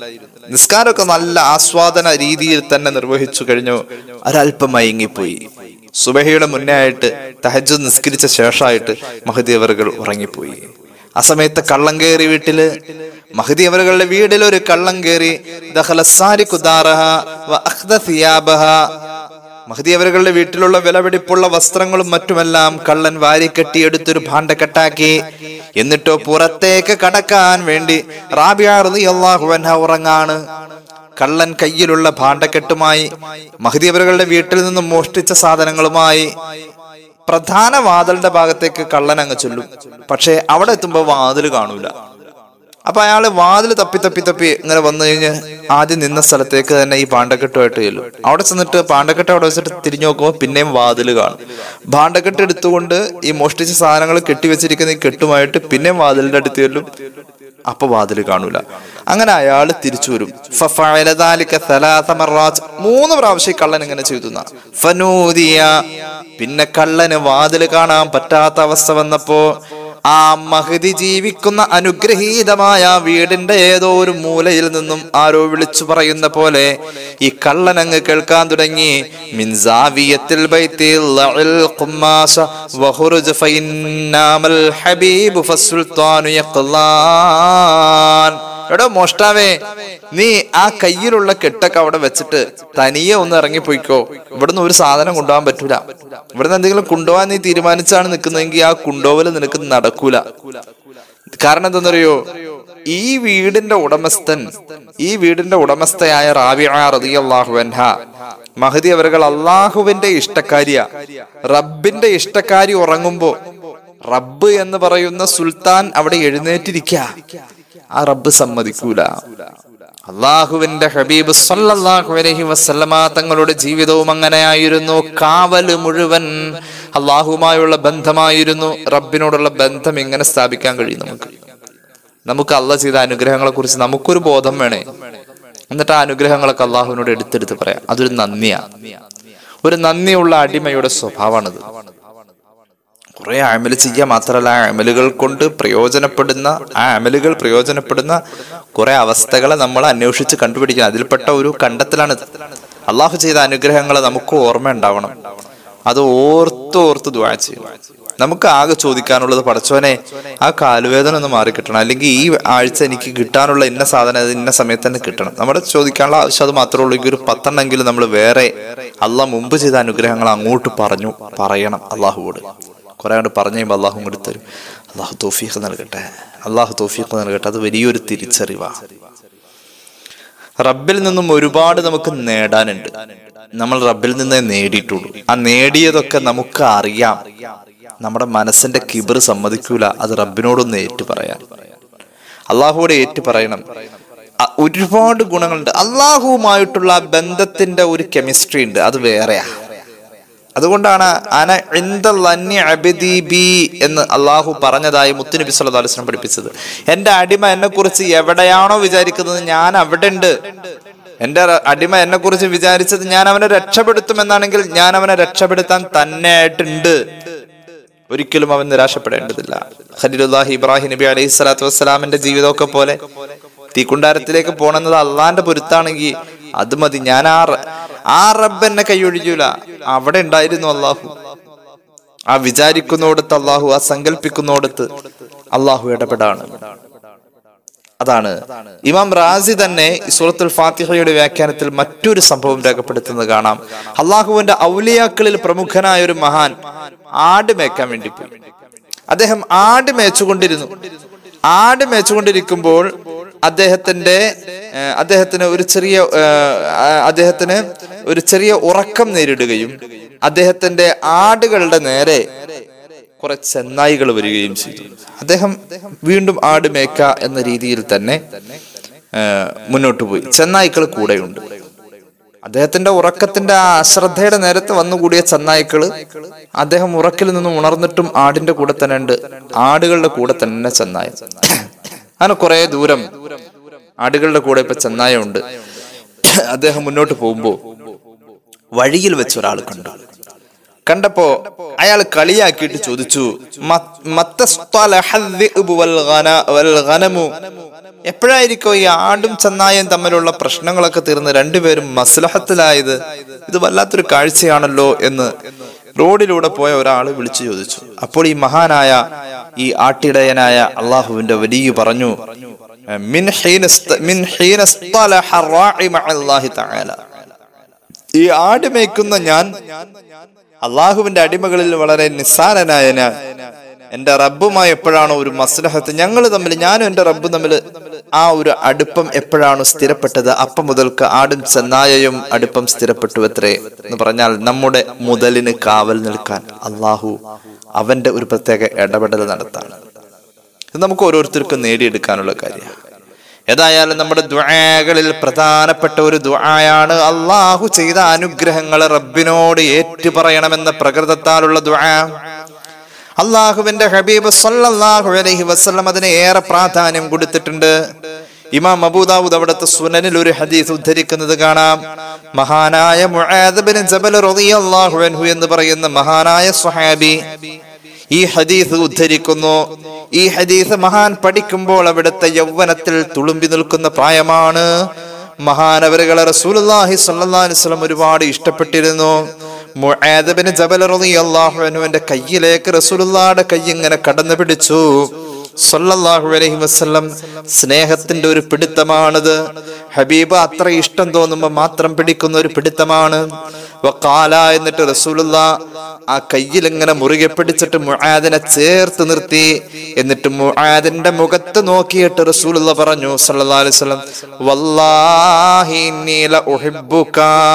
നിസ്കാരമൊക്കെ നല്ല ആസ്വാദന രീതിയിൽ തന്നെ നിർവഹിച്ചു കഴിഞ്ഞു ഒരല്പം മയങ്ങിപ്പോയി സുബഹയുടെ മുന്നേ ആയിട്ട് തഹജ് നിസ്കരിച്ച ശേഷമായിട്ട് മഹദി അവറുകൾ ഉറങ്ങിപ്പോയി ആ സമയത്ത് കള്ളം കയറി വീട്ടില് മഹദി അവറുകളുടെ വീട്ടിൽ ഒരു കള്ളം കയറി ദഖല സാരിഖു ദാറഹ വ അഖ്ദ സിയാബഹ മഹദി അവരുടെ വീട്ടിലുള്ള വിലപിടിപ്പുള്ള വസ്ത്രങ്ങളും മറ്റുമെല്ലാം കള്ളൻ വാരിക്കെട്ടി എടുത്തൊരു ഭാണ്ഡക്കെട്ടാക്കി എന്നിട്ടോ പുറത്തേക്ക് കടക്കാൻ വേണ്ടി റാബിയാഹുവൻഹ ഉറങ്ങാണ് കള്ളൻ കയ്യിലുള്ള ഭാണ്ഡക്കെട്ടുമായി മഹദി അവരുടെ വീട്ടിൽ നിന്നും മോഷ്ടിച്ച സാധനങ്ങളുമായി പ്രധാന വാതിലിന്റെ ഭാഗത്തേക്ക് കള്ളൻ അങ്ങ് ചൊല്ലും പക്ഷെ അവിടെ എത്തുമ്പോ വാതിൽ കാണൂല അപ്പൊ അയാള് വാതിൽ തപ്പി തപ്പി തപ്പി ഇങ്ങനെ വന്നു കഴിഞ്ഞ് ആദ്യം നിന്ന സ്ഥലത്തേക്ക് തന്നെ ഈ പാണ്ടക്കെട്ടുമായിട്ട് ചെല്ലും അവിടെ ചെന്നിട്ട് പാണ്ടക്കെട്ട് അവിടെ വെച്ചിട്ട് തിരിഞ്ഞു നോക്കുമ്പോൾ പിന്നെയും വാതിൽ കാണും പാണ്ടക്കെട്ട് എടുത്തുകൊണ്ട് ഈ മോഷ്ടിച്ച സാധനങ്ങൾ കെട്ടിവെച്ചിരിക്കുന്ന ഈ കെട്ടുമായിട്ട് പിന്നെയും വാതിലിന്റെ അടുത്ത് ചെല്ലും അപ്പൊ വാതിൽ കാണൂല അങ്ങനെ അയാൾ തിരിച്ചു വരും ഫഫഅല ദാലിക സലാസ മറാത്ത്. മൂന്ന് പ്രാവശ്യം ഈ കള്ളൻ ഇങ്ങനെ ചെയ്തു എന്നാ. ഫനൂദിയ പിന്നെ കള്ളന് വാതിൽ കാണാൻ പറ്റാത്ത അവസ്ഥ വന്നപ്പോ ആ മഹതി ജീവിക്കുന്ന അനുഗ്രഹീതമായ വീടിന്റെ ഏതോ ഒരു മൂലയിൽ നിന്നും ആരോ വിളിച്ചു പറയുന്ന പോലെ ഈ കള്ളൻ അങ്ങ് കേൾക്കാൻ തുടങ്ങി മിൻസാവിയത്തിൽ ബൈത്തിൽ ലഅൽ ഖുമ്മാശ വഖുറുജ് ഫഇന്നാമൽ ഹബീബു ഫസ്സുൽത്താനു യഖ്ലാൻ എടോ മോഷ്ടാവേ നീ ആ കയ്യിലുള്ള കെട്ടൊക്കെ അവിടെ വെച്ചിട്ട് തനിയെ ഒന്ന് ഇറങ്ങിപ്പോയിക്കോ ഇവിടുന്ന് ഒരു സാധനം കൊണ്ടുപോകാൻ പറ്റൂല ഇവിടുന്ന് എന്തെങ്കിലും കൊണ്ടുപോകാൻ നീ തീരുമാനിച്ചാണ് നിൽക്കുന്നതെങ്കിൽ ആ കൊണ്ടുപോകല് നിനക്ക് നടക്കൂല കാരണം എന്തെന്നറിയോ ഈ വീടിന്റെ ഉടമസ്ഥൻ ഈ വീടിന്റെ ഉടമസ്ഥയായ റാബിഅ റളിയല്ലാഹു അൻഹ മഹദി അവர்கள் അള്ളാഹുവിന്റെ ഇഷ്ടക്കാരിയ റബ്ബിന്റെ ഇഷ്ടക്കാരി ഉറങ്ങുമ്പോ റബ്ബ് എന്ന് പറയുന്ന സുൽത്താൻ അവിടെ എഴുന്നേറ്റിരിക്ക ആ റബ്ബ് സമ്മതിക്കൂല അള്ളാഹുവിന്റെ ഹബീബ് സല്ലല്ലാഹു അലൈഹി വസല്ലമ തങ്ങളുടെ ജീവിതവും അങ്ങനെയായിരുന്നു കാവല് മുഴുവൻ അള്ളാഹുമായുള്ള ബന്ധമായിരുന്നു റബ്ബിനോടുള്ള ബന്ധം എങ്ങനെ സ്ഥാപിക്കാൻ കഴിയും നമുക്ക് നമുക്ക് അള്ള ചെയ്ത അനുഗ്രഹങ്ങളെ കുറിച്ച് നമുക്കൊരു ബോധം വേണേ എന്നിട്ട് ആ അനുഗ്രഹങ്ങളൊക്കെ അള്ളാഹുവിനോട് എടുത്തെടുത്ത് പറയാം അതൊരു നന്ദിയാ ഒരു നന്ദിയുള്ള അടിമയുടെ സ്വഭാവമാണിത് കുറെ അമല് ചെയ്യുക മാത്രമല്ല ആ അമലുകൾ കൊണ്ട് പ്രയോജനപ്പെടുന്ന ആ അമലുകൾ പ്രയോജനപ്പെടുന്ന കുറെ അവസ്ഥകളെ നമ്മൾ അന്വേഷിച്ച് കണ്ടുപിടിക്കുക അതിൽപ്പെട്ട ഒരു കണ്ടെത്തലാണ് അള്ളാഹു ചെയ്ത അനുഗ്രഹങ്ങൾ നമുക്ക് ഓർമ്മ ഉണ്ടാവണം അത് ഓർത്ത് ഓർത്ത് ദ്വാ ചെയ്യും നമുക്ക് ആകെ ചോദിക്കാനുള്ളത് പടച്ചോനെ ആ കാലുവേദന ഒന്ന് മാറി കിട്ടണം അല്ലെങ്കിൽ ഈ ആഴ്ച എനിക്ക് കിട്ടാനുള്ള ഇന്ന സാധനം അത് ഇന്ന സമയത്ത് തന്നെ കിട്ടണം നമ്മുടെ ചോദിക്കാനുള്ള ആവശ്യം അത് മാത്രമേ ഉള്ളൂ എങ്കിൽ ഒരു പത്തെണ്ണെങ്കിലും നമ്മൾ വേറെ അള്ളാഹ് മുമ്പ് ചെയ്ത അനുഗ്രഹങ്ങൾ അങ്ങോട്ട് പറഞ്ഞു പറയണം അള്ളാഹുവോട് കുറെ അങ്ങോട്ട് പറഞ്ഞു കഴിയുമ്പോൾ അള്ളാഹു ഇങ്ങോട്ട് തരും അള്ളാഹു തോഫീഖ് നൽകട്ടെ അള്ളാഹു തോഫീഖ് നൽകട്ടെ അത് വലിയൊരു തിരിച്ചറിവാ റബ്ബിൽ നിന്നും ഒരുപാട് നമുക്ക് നേടാനുണ്ട് നമ്മൾ റബ്ബിൽ നിന്നേ നേടിയിട്ടുള്ളൂ ആ നേടിയതൊക്കെ നമുക്ക് അറിയാം നമ്മുടെ മനസ്സിന്റെ കിബർ സമ്മതിക്കൂല അത് റബ്ബിനോടൊന്ന് ഏറ്റു പറയാൻ അള്ളാഹുവോട് ഏറ്റു പറയണം അ- ഒരുപാട് ഗുണങ്ങളുണ്ട് അള്ളാഹുവുമായിട്ടുള്ള ആ ബന്ധത്തിന്റെ ഒരു കെമിസ്ട്രി ഉണ്ട് അത് വേറെയാ അതുകൊണ്ടാണ് അന ഇന്ദ ലന്നി അബിദി ബി എന്ന് അള്ളാഹു പറഞ്ഞതായി മുത്തുനബി സല്ലല്ലാഹു അലൈഹി വസല്ലം പഠിപ്പിച്ചത് എന്റെ അടിമ എന്നെ കുറിച്ച് എവിടെയാണോ വിചാരിക്കുന്നത് ഞാൻ അവിടെ ഉണ്ട് എന്റെ ര- അടിമ എന്നെ കുറിച്ച് വിചാരിച്ചത് ഞാൻ അവനെ രക്ഷപ്പെടുത്തും എന്നാണെങ്കിൽ ഞാൻ അവനെ രക്ഷപ്പെടുത്താൻ തന്നെ ആയിട്ടുണ്ട് ഒരിക്കലും അവൻ നിരാശപ്പെടേണ്ടതില്ല ഖലീലുല്ലാഹി ഇബ്രാഹിം നബി അലൈഹി സ്വലാത്തു വസ്സലാമിന്റെ ജീവിതമൊക്കെ പോലെ തീക്കുണ്ടാരത്തിലേക്ക് പോണെന്നത് അള്ളാന്റെ പൊരുത്താണെങ്കിൽ അത് മതി ഞാൻ ആ റ- ആ റബ്ബ് എന്നെ കൈയൊഴിയൂല അവിടെ ഉണ്ടായിരുന്നു അള്ളാഹു ആ വിചാരിക്കുന്നോടത്ത് അള്ളാഹു ആ സങ്കല്പിക്കുന്നോടത്ത് അള്ളാഹു ഇടപെടാണ് അതാണ് ഇമാം റാസി തന്നെ ഈ സൂറത്തുൽ ഫാത്തിഹയുടെ വ്യാഖ്യാനത്തിൽ മറ്റൊരു സംഭവം രേഖപ്പെടുത്തുന്നത് കാണാം അള്ളാഹുവിന്റെ ഔലിയാക്കളിൽ പ്രമുഖനായ ഒരു മഹാൻ ആട് മേക്കാൻ വേണ്ടി പോയി അദ്ദേഹം ആട് മേച്ചുകൊണ്ടിരുന്നു ആട് മേച്ചുകൊണ്ടിരിക്കുമ്പോൾ അദ്ദേഹത്തിന്റെ ഏഹ്, അദ്ദേഹത്തിന് ഒരു ചെറിയ ഏഹ്, ആ, അദ്ദേഹത്തിന് ഒരു ചെറിയ ഉറക്കം നേരിടുകയും അദ്ദേഹത്തിന്റെ ആടുകളുടെ നേരെ കുറെ ചെന്നായികൾ വരികയും ചെയ്തു അദ്ദേഹം വീണ്ടും ആട് മേക്ക എന്ന രീതിയിൽ തന്നെ ആ, മുന്നോട്ട് പോയി ചെന്നായ്ക്കൾ കൂടെയുണ്ട് അദ്ദേഹത്തിന്റെ ഉറക്കത്തിന്റെ ആ അശ്രദ്ധയുടെ നേരത്ത് വന്നുകൂടിയ ചെന്നായ്ക്കള് അദ്ദേഹം ഉറക്കിൽ നിന്നും ഉണർന്നിട്ടും ആടിന്റെ കൂടെ തന്നെ ഉണ്ട് ആടുകളുടെ കൂടെ തന്നെ ചെന്നായ അങ്ങനെ കുറെ ദൂരം ആടുകളുടെ കൂടെ ഇപ്പൊ ചെന്നായ ഉണ്ട് അദ്ദേഹം മുന്നോട്ട് പോകുമ്പോ വഴിയിൽ വെച്ച് ഒരാൾ കണ്ടു കണ്ടപ്പോ അയാൾ കളിയാക്കിയിട്ട് ചോദിച്ചു "മ- മത്തസ്തലഹ الذئب والغന- والغنم?" എപ്പോഴായിരിക്കോ ഈ ആടും ചെന്നായും തമ്മിലുള്ള പ്രശ്നങ്ങളൊക്കെ തീർന്ന് രണ്ടുപേരും മസ്ലഹത്തിലായത് ഇത് വല്ലാത്തൊരു കാഴ്ചയാണല്ലോ എന്ന് റോഡിലൂടെ പോയ ഒരാൾ വിളിച്ചു ചോദിച്ചു അപ്പോൾ ഈ മഹാനായ ഈ ആട്ടിടയനായ അള്ളാഹുവിന്റെ വലിയ പറഞ്ഞു മിൻ ഹീന സ്ത- മിൻ ഹീന സ്തലഹ الراعي مع الله تعالى. ഈ ആട് മേയ്ക്കുന്ന ഞാൻ അള്ളാഹുവിന്റെ അടിമകളിൽ വളരെ നിസ്സാരനായ ഞാൻ എന്റെ റബ്ബുമായി എപ്പോഴാണോ ഒരു മസ്ലഹത്ത് ഞങ്ങൾ തമ്മിൽ ഞാനും എന്റെ റബ്ബും തമ്മിൽ ആ ഒരു അടുപ്പം എപ്പോഴാണോ സ്ഥിരപ്പെട്ടത് അപ്പം മുതൽക്ക് ആടും ചെന്നായയും അടുപ്പം സ്ഥിരപ്പെട്ടു എത്രേ എന്ന് പറഞ്ഞാൽ നമ്മുടെ മുതലിന് കാവൽ നിൽക്കാൻ അള്ളാഹു അവന്റെ ഒരു പ്രത്യേക ഇടപെടൽ നടത്താണ് ഇത് നമുക്ക് ഓരോരുത്തർക്കും നേടിയെടുക്കാനുള്ള കാര്യമാണ് ഏതായാലും നമ്മുടെ ദ്വാകളിൽ പ്രധാനപ്പെട്ട ഒരു ദ്വായാണ് അള്ളാഹു ചെയ്ത അനുഗ്രഹങ്ങൾ റബ്ബിനോട് ഏറ്റുപറയണമെന്ന പ്രകൃതത്താലുള്ള ദ്വാ അള്ളാഹുവിന്റെ ഹബീബ് സല്ലല്ലാഹു അലൈഹി വസല്ലം അതിന് ഏറെ പ്രാധാന്യം കൊടുത്തിട്ടുണ്ട് ഇമാം അബൂദാവൂദ് അവിടുത്തെ സുനനിൽ ഒരു ഹദീസ് ഉദ്ധരിക്കുന്നത് കാണാം മഹാനായ മുആദ് ബിൻ ജബൽ റളിയല്ലാഹു അൻഹു എന്ന് പറയുന്ന മഹാനായ സ്വഹാബി ഈ ഹദീസ് ഉദ്ധരിക്കുന്നു ഈ ഹദീസ് മഹാൻ പഠിക്കുമ്പോൾ അവിടുത്തെ യൗവനത്തിൽ തുളുമ്പി നിൽക്കുന്ന പ്രായമാണ് മഹാനവരുകളെ റസൂലുള്ളാഹി സ്വല്ലല്ലാഹി അലൈഹി വസല്ലം ഒരുപാട് ഇഷ്ടപ്പെട്ടിരുന്നു മുആദ് ബിൻ ജബൽ റളിയല്ലാഹു അൻഹുവിന്റെ കയ്യിലേക്ക് റസൂലുള്ളാഹിയുടെ കൈ ഇങ്ങനെ കടന്നു പിടിച്ചു സല്ലല്ലാഹു അലൈഹി വസല്ലം സ്നേഹത്തിന്റെ ഒരു പിടുത്തമാണത് ഹബീബ് അത്ര ഇഷ്ടം തോന്നുമ്പോൾ മാത്രം പിടിക്കുന്ന ഒരു പിടുത്തമാണ് വക്കാല എന്നിട്ട് റസൂലുള്ള ആ കയ്യിൽ ഇങ്ങനെ മുറുകെ പിടിച്ചിട്ട് മുആദിനെ ചേർത്ത് നിർത്തി എന്നിട്ട് മുആദിന്റെ മുഖത്ത് നോക്കിയിട്ട് റസൂലുള്ള പറഞ്ഞു സല്ലല്ലാഹു അലൈഹി വസല്ലം വല്ലാഹി ഇന്നി ലഉഹിബ്ബുക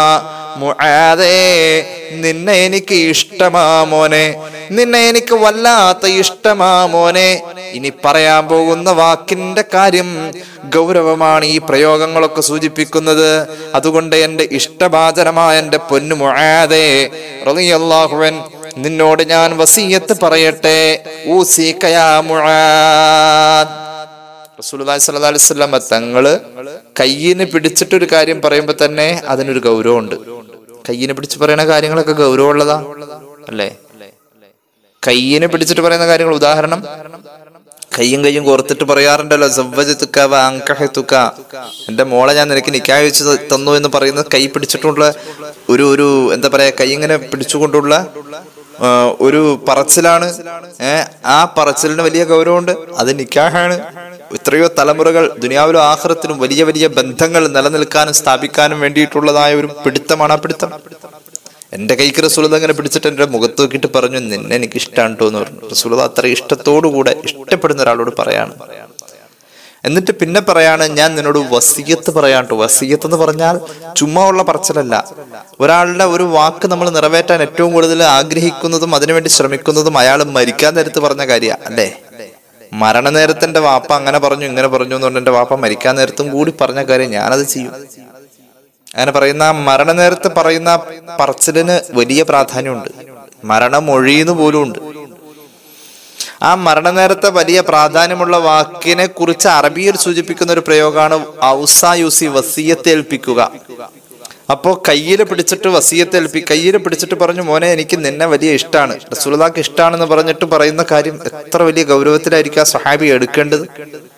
മുആദേ നിന്നെ എനിക്ക് ഇഷ്ടമാ മോനെ നിന്നെ എനിക്ക് വല്ലാത്ത ഇഷ്ടമാ മോനെ ഇനി പറയാൻ പോകുന്ന വാക്കിന്റെ കാര്യം ഗൗരവമാണ് ഈ പ്രയോഗങ്ങളൊക്കെ സൂചിപ്പിക്കുന്നത് അതുകൊണ്ട് എന്റെ ഇഷ്ടഭാചനമായ എന്റെ പൊന്നു മുആദേ റളിയല്ലാഹുവൻ നിന്നോട് ഞാൻ വസീയത്ത് പറയട്ടെ ഊസീക്കയാ മുആദ് റസൂലുള്ളാഹി സ്വല്ലല്ലാഹു അലൈഹി വസല്ലം തങ്ങള് കയ്യിന് പിടിച്ചിട്ടൊരു കാര്യം പറയുമ്പോൾ തന്നെ അതിനൊരു ഗൗരവമുണ്ട് കയ്യിന് പിടിച്ച് പറയുന്ന കാര്യങ്ങളൊക്കെ ഗൗരവമുള്ളതാ അല്ലേ കയ്യിന് പിടിച്ചിട്ട് പറയുന്ന കാര്യങ്ങൾ ഉദാഹരണം കയ്യും കയ്യും കോർത്തിട്ട് പറയാറുണ്ടല്ലോ സവ്വജത്തുക്ക വ അങ്കഹത്തുക്ക എന്റെ മോളെ ഞാൻ നിനക്ക് നിക്കാ വെച്ച് തന്നു എന്ന് പറയുന്നത് കൈ പിടിച്ചിട്ടുള്ള ഒരു ഒരു എന്താ പറയാ കൈ ഇങ്ങനെ പിടിച്ചുകൊണ്ടുള്ള ആ, ഒരു പറച്ചിലാണ് ഏ ആ പറച്ചിലിന് വലിയ ഗൗരവമുണ്ട് അത് നിക്കാഹാണ് എത്രയോ തലമുറകൾ ദുനിയാവിലും ആഹ്റത്തിലും വലിയ വലിയ ബന്ധങ്ങൾ നിലനിൽക്കാനും സ്ഥാപിക്കാനും വേണ്ടിയിട്ടുള്ളതായ ഒരു പിടുത്തമാണ് ആ പിടുത്തം എന്റെ കൈക്ക് റസൂലത അങ്ങനെ പിടിച്ചിട്ട് എന്റെ മുഖത്ത് നോക്കിയിട്ട് പറഞ്ഞു നിന്നെ എനിക്ക് ഇഷ്ടമാണ് കേട്ടോ എന്ന് പറഞ്ഞു റസൂലത അത്ര ഇഷ്ടത്തോടു കൂടെ ഇഷ്ടപ്പെടുന്ന ഒരാളോട് പറയാണ് എന്നിട്ട് പിന്നെ പറയാണ് ഞാൻ നിന്നോട് വസീയത്ത് പറയാട്ടോ വസീയത്ത് എന്ന് പറഞ്ഞാൽ ചുമ്മാ ഉള്ള പറച്ചിലല്ല ഒരാളുടെ ഒരു വാക്ക് നമ്മൾ നിറവേറ്റാൻ ഏറ്റവും കൂടുതൽ ആഗ്രഹിക്കുന്നതും അതിനുവേണ്ടി ശ്രമിക്കുന്നതും അയാൾ മരിക്കാൻ നേരത്ത് പറഞ്ഞ കാര്യ അല്ലേ മരണനേരത്ത് എന്റെ വാപ്പ അങ്ങനെ പറഞ്ഞു ഇങ്ങനെ പറഞ്ഞു എന്ന് പറഞ്ഞ എന്റെ വാപ്പ മരിക്കാൻ നേരത്തും കൂടി പറഞ്ഞ കാര്യം ഞാനത് ചെയ്യും അങ്ങനെ പറയുന്ന ആ മരണനേരത്ത് പറയുന്ന പറച്ചിലിന് വലിയ പ്രാധാന്യമുണ്ട് മരണം ഒഴിയുന്നു പോലും ഉണ്ട് ആ മരണനേരത്തെ വലിയ പ്രാധാന്യമുള്ള വാക്കിനെ കുറിച്ച് അറബിയിൽ സൂചിപ്പിക്കുന്ന ഒരു പ്രയോഗമാണ് ഔസ യൂസി വസീയത്തെ ഏൽപ്പിക്കുക അപ്പോ കയ്യിൽ പിടിച്ചിട്ട് വസീയത്തെ ഏൽപ്പി കയ്യിൽ പിടിച്ചിട്ട് പറഞ്ഞു മോനെ എനിക്ക് നിന്നെ വലിയ ഇഷ്ടമാണ് റസൂലുള്ളാഹിക്ക് ഇഷ്ടമാണെന്ന് പറഞ്ഞിട്ട് പറയുന്ന കാര്യം എത്ര വലിയ ഗൗരവത്തിലായിരിക്കും ആ സഹാബി എടുക്കേണ്ടത്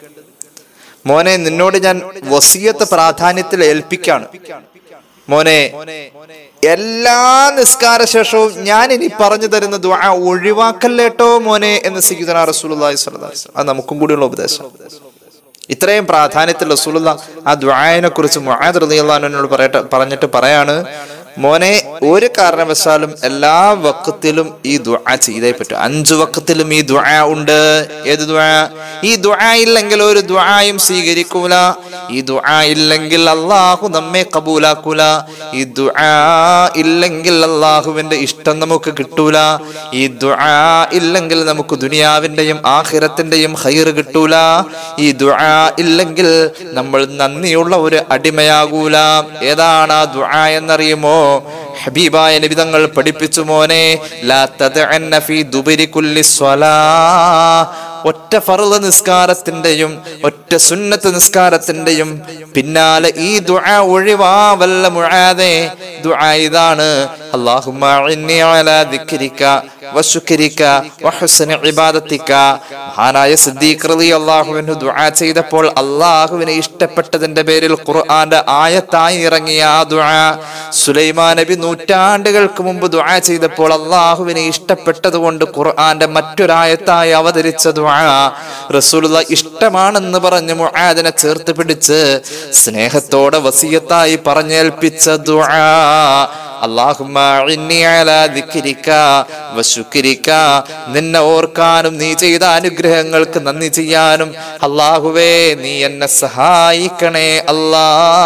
മോനെ നിന്നോട് ഞാൻ വസീയത്ത് പ്രാധാന്യത്തിൽ ഏൽപ്പിക്കാണ് മോനെ എല്ലാ നിസ്കാര ശേഷവും ഞാൻ ഇനി പറഞ്ഞു തരുന്ന ദുആ ഒഴിവാക്കല്ലേട്ടോ മോനെ എന്ന് സയ്യിദുനാ റസൂലുള്ളാഹി സ്വല്ലല്ലാഹു അലൈഹി വസല്ലം അത് നമുക്കും കൂടിയുള്ള ഉപദേശം ഇത്രയും പ്രാധാന്യത്തിൽ റസൂലുള്ള ആ ദുആനെ കുറിച്ച് മുആദ് റളിയല്ലാഹു അൻഹുവിനോട് പറയട്ടെ പറഞ്ഞിട്ട് പറയാണ് മോനെ ഒരു കാരണവശാലും എല്ലാ വക്കത്തിലും ഈ ദുആ ചെയ്തേ പറ്റും അഞ്ചു വക്കത്തിലും ഈ ദുആ ഉണ്ട് ഏത് ദുആ ഈ ദുആ ഇല്ലെങ്കിൽ ഒരു ദുആയും സ്വീകരിക്കൂല ഈ ദുആ ഇല്ലെങ്കിൽ അള്ളാഹു നമ്മെ കബൂലാക്കൂല ഈ ദുആ ഇല്ലെങ്കിൽ അള്ളാഹുവിന്റെ ഇഷ്ടം നമുക്ക് കിട്ടൂല ഈ ദുആ ഇല്ലെങ്കിൽ നമുക്ക് ദുനിയാവിന്റെയും ആഖിറത്തിന്റെയും ഹൈർ കിട്ടൂല ഈ ദുആ ഇല്ലെങ്കിൽ നമ്മൾ നന്ദിയുള്ള ഒരു അടിമയാകൂല ഏതാണ് ആ ദുആ എന്നറിയുമോ ഹബീബായ നബിതങ്ങൾ പഠിപ്പിച്ചു മോനെ ലാ തദ്അന്ന ഫീ ദുബരി കുല്ലി സ്വലാ ഒറ്റ ഫർള് നിസ്കാരത്തിന്റെയും ഒറ്റ സുന്നത്ത് നിസ്കാരത്തിന്റെയും പിന്നാലെ ഈ ദുആ ഒഴിവാവല്ല മുആദേ ദുആ ഇതാണ് അല്ലാഹുമ്മ ഇന്നി അലാ ദിക്രിക വശുക്രിക വഹുസ്നി ഇബാദത്തിക മഹാനായ സിദ്ദീഖ് റളിയല്ലാഹു അൻഹു ദുആ ചെയ്തപ്പോൾ അല്ലാഹുവിനെ ഇഷ്ടപ്പെട്ടതിന്റെ പേരിൽ ഖുർആന്റെ ആയത്തായി ഇറങ്ങിയ ആ ദുആ സുലൈമാൻ നബി നൂറ്റാണ്ടുകൾക്ക് മുമ്പ് ദുആ ചെയ്തപ്പോൾ അല്ലാഹുവിനെ ഇഷ്ടപ്പെട്ടത് കൊണ്ട് ഖുർആന്റെ മറ്റൊരായത്തായി അവതരിച്ച ദുആ റസൂലുള്ള ഇഷ്ടമാണെന്ന് പറഞ്ഞ് മുആദിനെ ചേർത്ത് പിടിച്ച് സ്നേഹത്തോടെ വസിയത്തായി പറഞ്ഞേൽപ്പിച്ച ദുആ അല്ലാഹുമ്മ ഇന്നി അലാ ദിക്രിക വശുക്രിക നിന്നെ ഓർക്കാനും നീ ചെയ്ത അനുഗ്രഹങ്ങൾക്ക് നന്ദി ചെയ്യാനും അല്ലാഹുവേ നീ എന്നെ സഹായിക്കണേ അല്ലാ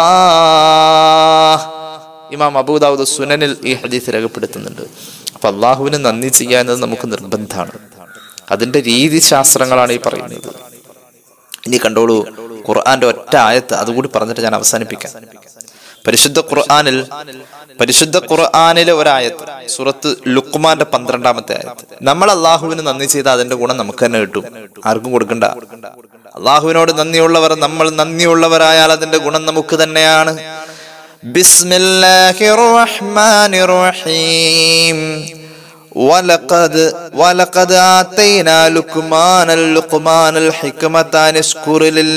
ഇമാം അബൂദാവൂദ് സുനനിൽ ഈ ഹദീസ് രേഖപ്പെടുത്തുന്നുണ്ട് അപ്പൊ അള്ളാഹുവിന് നന്ദി ചെയ്യാന്നത് നമുക്ക് നിർബന്ധമാണ് അതിന്റെ രീതി ശാസ്ത്രങ്ങളാണ് ഈ പറയുന്നത് ഇനി കണ്ടോളൂ ഖുർആന്റെ ഒറ്റ ആയത്ത് അതുകൂടി പറഞ്ഞിട്ട് ഞാൻ അവസാനിപ്പിക്കാം പരിശുദ്ധ ഖുർആനിൽ പരിശുദ്ധ ഖുർആനിലെ ഒരായത്ത് സൂറത്ത് ലുക്മാന്റെ പന്ത്രണ്ടാമത്തെ ആയത്ത് നമ്മൾ അള്ളാഹുവിന് നന്ദി ചെയ്ത അതിന്റെ ഗുണം നമുക്ക് തന്നെ കിട്ടും ആർക്കും കൊടുക്കണ്ട അള്ളാഹുവിനോട് നന്ദിയുള്ളവർ നമ്മൾ നന്ദിയുള്ളവരായാൽ അതിന്റെ ഗുണം നമുക്ക് തന്നെയാണ് ബിസ്മില്ലാഹിർ റഹ്മാനിർ റഹീം ولقد ولقد آتينا لقمان اللقمان الحكمة أن اشكر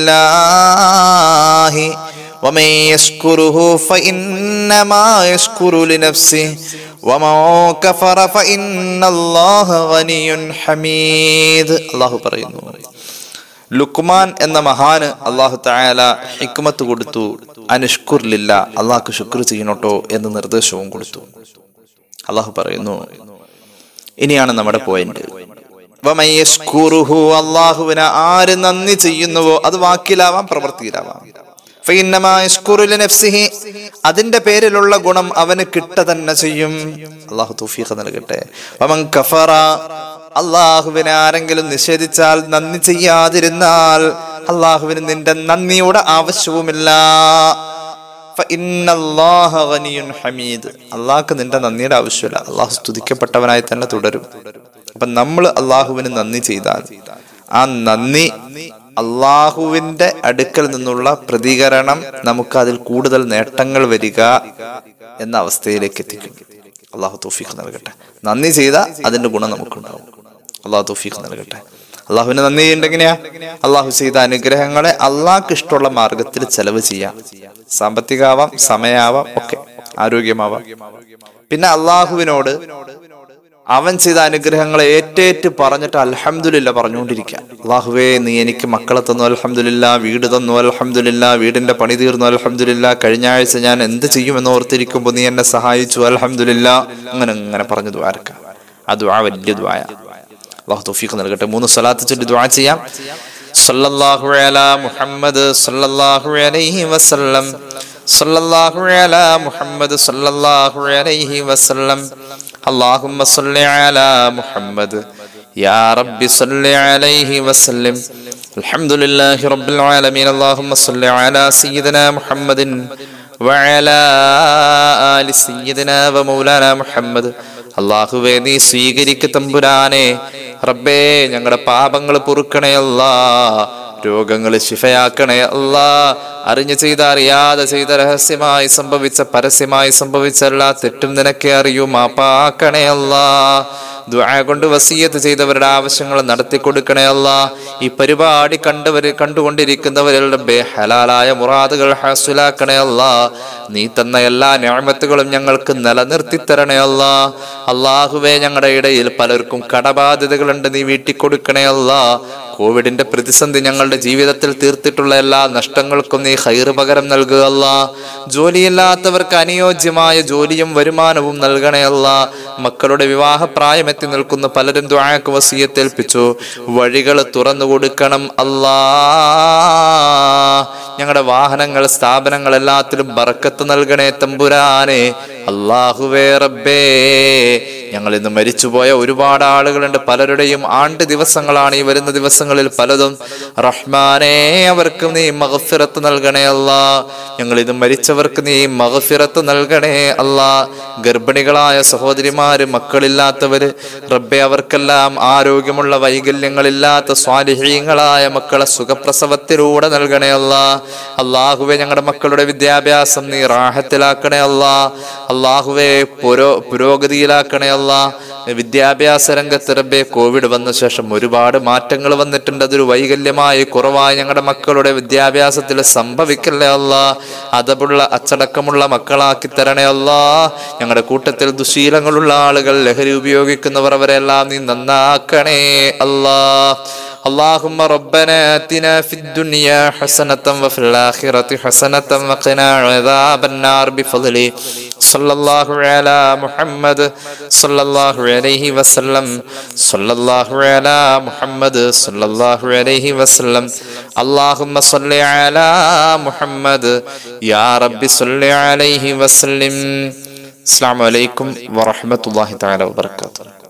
لله ومن يشكره فإنما يشكر لنفسه ومن كفر فإن الله غني حميد الله പറയുന്നു ലുക്മാൻ എന്ന മഹാന് അള്ളാഹു തായാല ഹിക്മത്ത് കൊടുത്തു അനുഷ്കുറിലില്ല അള്ളാഹ്ക്ക് ശുക്ർ ചെയ്യണോട്ടോ എന്ന് നിർദ്ദേശവും കൊടുത്തു അള്ളാഹു പറയുന്നു ഇനിയാണ് നമ്മുടെ പോയിന്റ് അള്ളാഹുവിന് ആര് നന്ദി ചെയ്യുന്നുവോ അത് വാക്കിലാവാം പ്രവൃത്തിയിലാവാം ഫഇന്നമാ യശ്കുറു ലിനഫ്സിഹി. അതിന്റെ പേരിലുള്ള ഗുണം അവന് കിട്ട തന്നെ ചെയ്യും അള്ളാഹു തൗഫീഖ് നൽകട്ടെ വമൻ കഫറ അള്ളാഹുവിനെ ആരെങ്കിലും നിഷേധിച്ചാൽ നന്ദി ചെയ്യാതിരുന്നാൽ അള്ളാഹുവിന് നിന്റെ നന്ദിയുടെ ആവശ്യവുമില്ല ഫഇന്നല്ലാഹ ഗനിയുൻ ഹമീദ് അള്ളാഹ്ക്ക് നിന്റെ നന്ദിയുടെ ആവശ്യമില്ല അള്ളാഹു സ്തുതിക്കപ്പെട്ടവനായി തന്നെ തുടരും അപ്പൊ നമ്മൾ അള്ളാഹുവിന് നന്ദി ചെയ്താൽ ആ നന്ദി അള്ളാഹുവിന്റെ അടുക്കൽ നിന്നുള്ള പ്രതികരണം നമുക്ക് അതിൽ കൂടുതൽ നേട്ടങ്ങൾ വരിക എന്ന അവസ്ഥയിലേക്ക് എത്തിക്കും അള്ളാഹു തൗഫീഖ് നൽകട്ടെ നന്ദി ചെയ്ത അതിന്റെ ഗുണം നമുക്കുണ്ടാവും അള്ളാഹു തൗഫീഖ് നൽകട്ടെ അള്ളാഹുവിന് നന്ദി ചെയ്യേണ്ട എങ്ങനെയാ അള്ളാഹു ചെയ്ത അനുഗ്രഹങ്ങളെ അള്ളാഹ്ക്ക് ഇഷ്ടമുള്ള മാർഗത്തിൽ ചെലവ് ചെയ്യാം സാമ്പത്തികമാവാം സമയാവാം ഒക്കെ ആരോഗ്യമാവാം പിന്നെ അള്ളാഹുവിനോട് അവൻ ചെയ്ത അനുഗ്രഹങ്ങളെ ഏറ്റേറ്റ് പറഞ്ഞിട്ട് അൽഹംദുലില്ല പറഞ്ഞുകൊണ്ടിരിക്കുക അള്ളാഹുവേ നീ എനിക്ക് മക്കളെ തന്നു അൽഹംദുലില്ല വീട് തന്നു അൽഹംദുലില്ല വീടിന്റെ പണി തീർന്നു അൽഹംദുലില്ല കഴിഞ്ഞ ആഴ്ച ഞാൻ എന്ത് ചെയ്യുമെന്ന് ഓർത്തിരിക്കുമ്പോൾ നീ എന്നെ സഹായിച്ചു അൽഹംദുലില്ല അങ്ങനെ അങ്ങനെ പറഞ്ഞു ദ്വാരക്ക ആ ദ്വാ വലിയ ദ്വായ അള്ളാഹു തൗഫീഖ് നൽകട്ടെ മൂന്ന് സ്വലാത്ത് ചൊല്ലി ദ്വാ ചെയ്യാം സല്ലല്ലാഹു അലാ മുഹമ്മദ് സല്ലല്ലാഹു അലൈഹി വസല്ലം സല്ലല്ലാഹു അലാ മുഹമ്മദ് സല്ലല്ലാഹു അലൈഹി വസല്ലം اللهم صل على محمد يا رب صل عليه وسلم الحمد لله رب العالمين اللهم صل على سيدنا محمد وعلى آل سيدنا ومولانا محمد അള്ളാഹുവേ നീ സ്വീകരിക്ക തമ്പുരാനെ റബ്ബേ ഞങ്ങളുടെ പാപങ്ങൾ പൊറുക്കണേ അല്ലാ രോഗങ്ങൾ ശിഫയാക്കണേ അല്ലാ അറിഞ്ഞു ചെയ്ത അറിയാതെ ചെയ്ത രഹസ്യമായി സംഭവിച്ച പരസ്യമായി സംഭവിച്ച എല്ലാ തെറ്റും നിനക്കെ അറിയൂ മാപ്പാക്കണേ അല്ലാ ദുആ കൊണ്ട് വസീയത്ത് ചെയ്തവരുടെ ആവശ്യങ്ങൾ നടത്തി കൊടുക്കണേ അല്ല ഈ പരിപാടി കണ്ടവര് കണ്ടുകൊണ്ടിരിക്കുന്നവരുടെ ബേ ഹലാലായ മുറാദുകൾ ഹാസുലാക്കണേ അല്ല നീ തന്ന എല്ലാ ഞാമത്തുകളും ഞങ്ങൾക്ക് നിലനിർത്തി തരണേ അല്ല അള്ളാഹുവേ ഞങ്ങളുടെ ഇടയിൽ പലർക്കും കടബാധ്യതകളുണ്ട് നീ വീട്ടിൽ കൊടുക്കണേ അല്ല കോവിഡിന്റെ പ്രതിസന്ധി ഞങ്ങളുടെ ജീവിതത്തിൽ തീർത്തിട്ടുള്ള എല്ലാ നഷ്ടങ്ങൾക്കും നീ ഹൈറ് പകരം നൽകുക അല്ല ജോലിയില്ലാത്തവർക്ക് അനുയോജ്യമായ ജോലിയും വരുമാനവും നൽകണേ അല്ല മക്കളുടെ വിവാഹപ്രായം എത്തി നിൽക്കുന്ന പലരും ദ്വാഴക്ക് വസീയത്തേൽപ്പിച്ചു വഴികൾ തുറന്നു കൊടുക്കണം അല്ലാ ഞങ്ങളുടെ വാഹനങ്ങൾ സ്ഥാപനങ്ങൾ എല്ലാത്തിലും ബറക്കത്ത് നൽകണേ തമ്പുരാനെ അള്ളാഹുവേ റബ്ബേ ഞങ്ങൾ ഇന്ന് മരിച്ചുപോയ ഒരുപാട് ആളുകളുണ്ട് പലരുടെയും ആണ്ട് ദിവസങ്ങളാണ് ഈ വരുന്ന ദിവസങ്ങളിൽ പലതും റഹ്മാനെ അവർക്കും നീ മഹഫിറത്ത് നൽകണേ അല്ല ഞങ്ങൾ ഇത് മരിച്ചവർക്ക് നീ മഹഫിറത്ത് നൽകണേ അല്ല ഗർഭിണികളായ സഹോദരിമാര് മക്കളില്ലാത്തവര് റബ്ബെ അവർക്കെല്ലാം ആരോഗ്യമുള്ള വൈകല്യങ്ങളില്ലാത്ത സ്വാലിഹീങ്ങളായ മക്കളെ സുഖപ്രസവത്തിലൂടെ നൽകണേ അല്ല അള്ളാഹുവെ ഞങ്ങളുടെ മക്കളുടെ വിദ്യാഭ്യാസം നീ റാഹത്തിലാക്കണേ അല്ല അള്ളാഹുവെ പുരോ പുരോഗതിയിലാക്കണേ അല്ല വിദ്യാഭ്യാസ രംഗത്ത് റബ്ബെ കോവിഡ് വന്ന ശേഷം ഒരുപാട് മാറ്റങ്ങൾ വന്നിട്ടുണ്ട് അതൊരു വൈകല്യമായി കുറവായി ഞങ്ങളുടെ മക്കളുടെ വിദ്യാഭ്യാസത്തിൽ സംഭവിക്കല്ലേ അല്ല അതപുള്ള അച്ചടക്കമുള്ള മക്കളാക്കി തരണേ അല്ല ഞങ്ങളുടെ കൂട്ടത്തിൽ ദുശീലങ്ങളുള്ള ആളുകൾ ലഹരി ഉപയോഗിക്കുന്നവർ അവരെല്ലാം നീ നന്നാക്കണേ അല്ലാ اللهم ربنا آتنا في الدنيا حسنة وفي الآخرة حسنة وقنا عذاب النار بفضله صلى الله على محمد صلى الله عليه وسلم صلى الله على محمد صلى الله عليه وسلم اللهم صل على محمد يا رب صل عليه وسلم السلام عليكم ورحمة الله تعالى وبركاته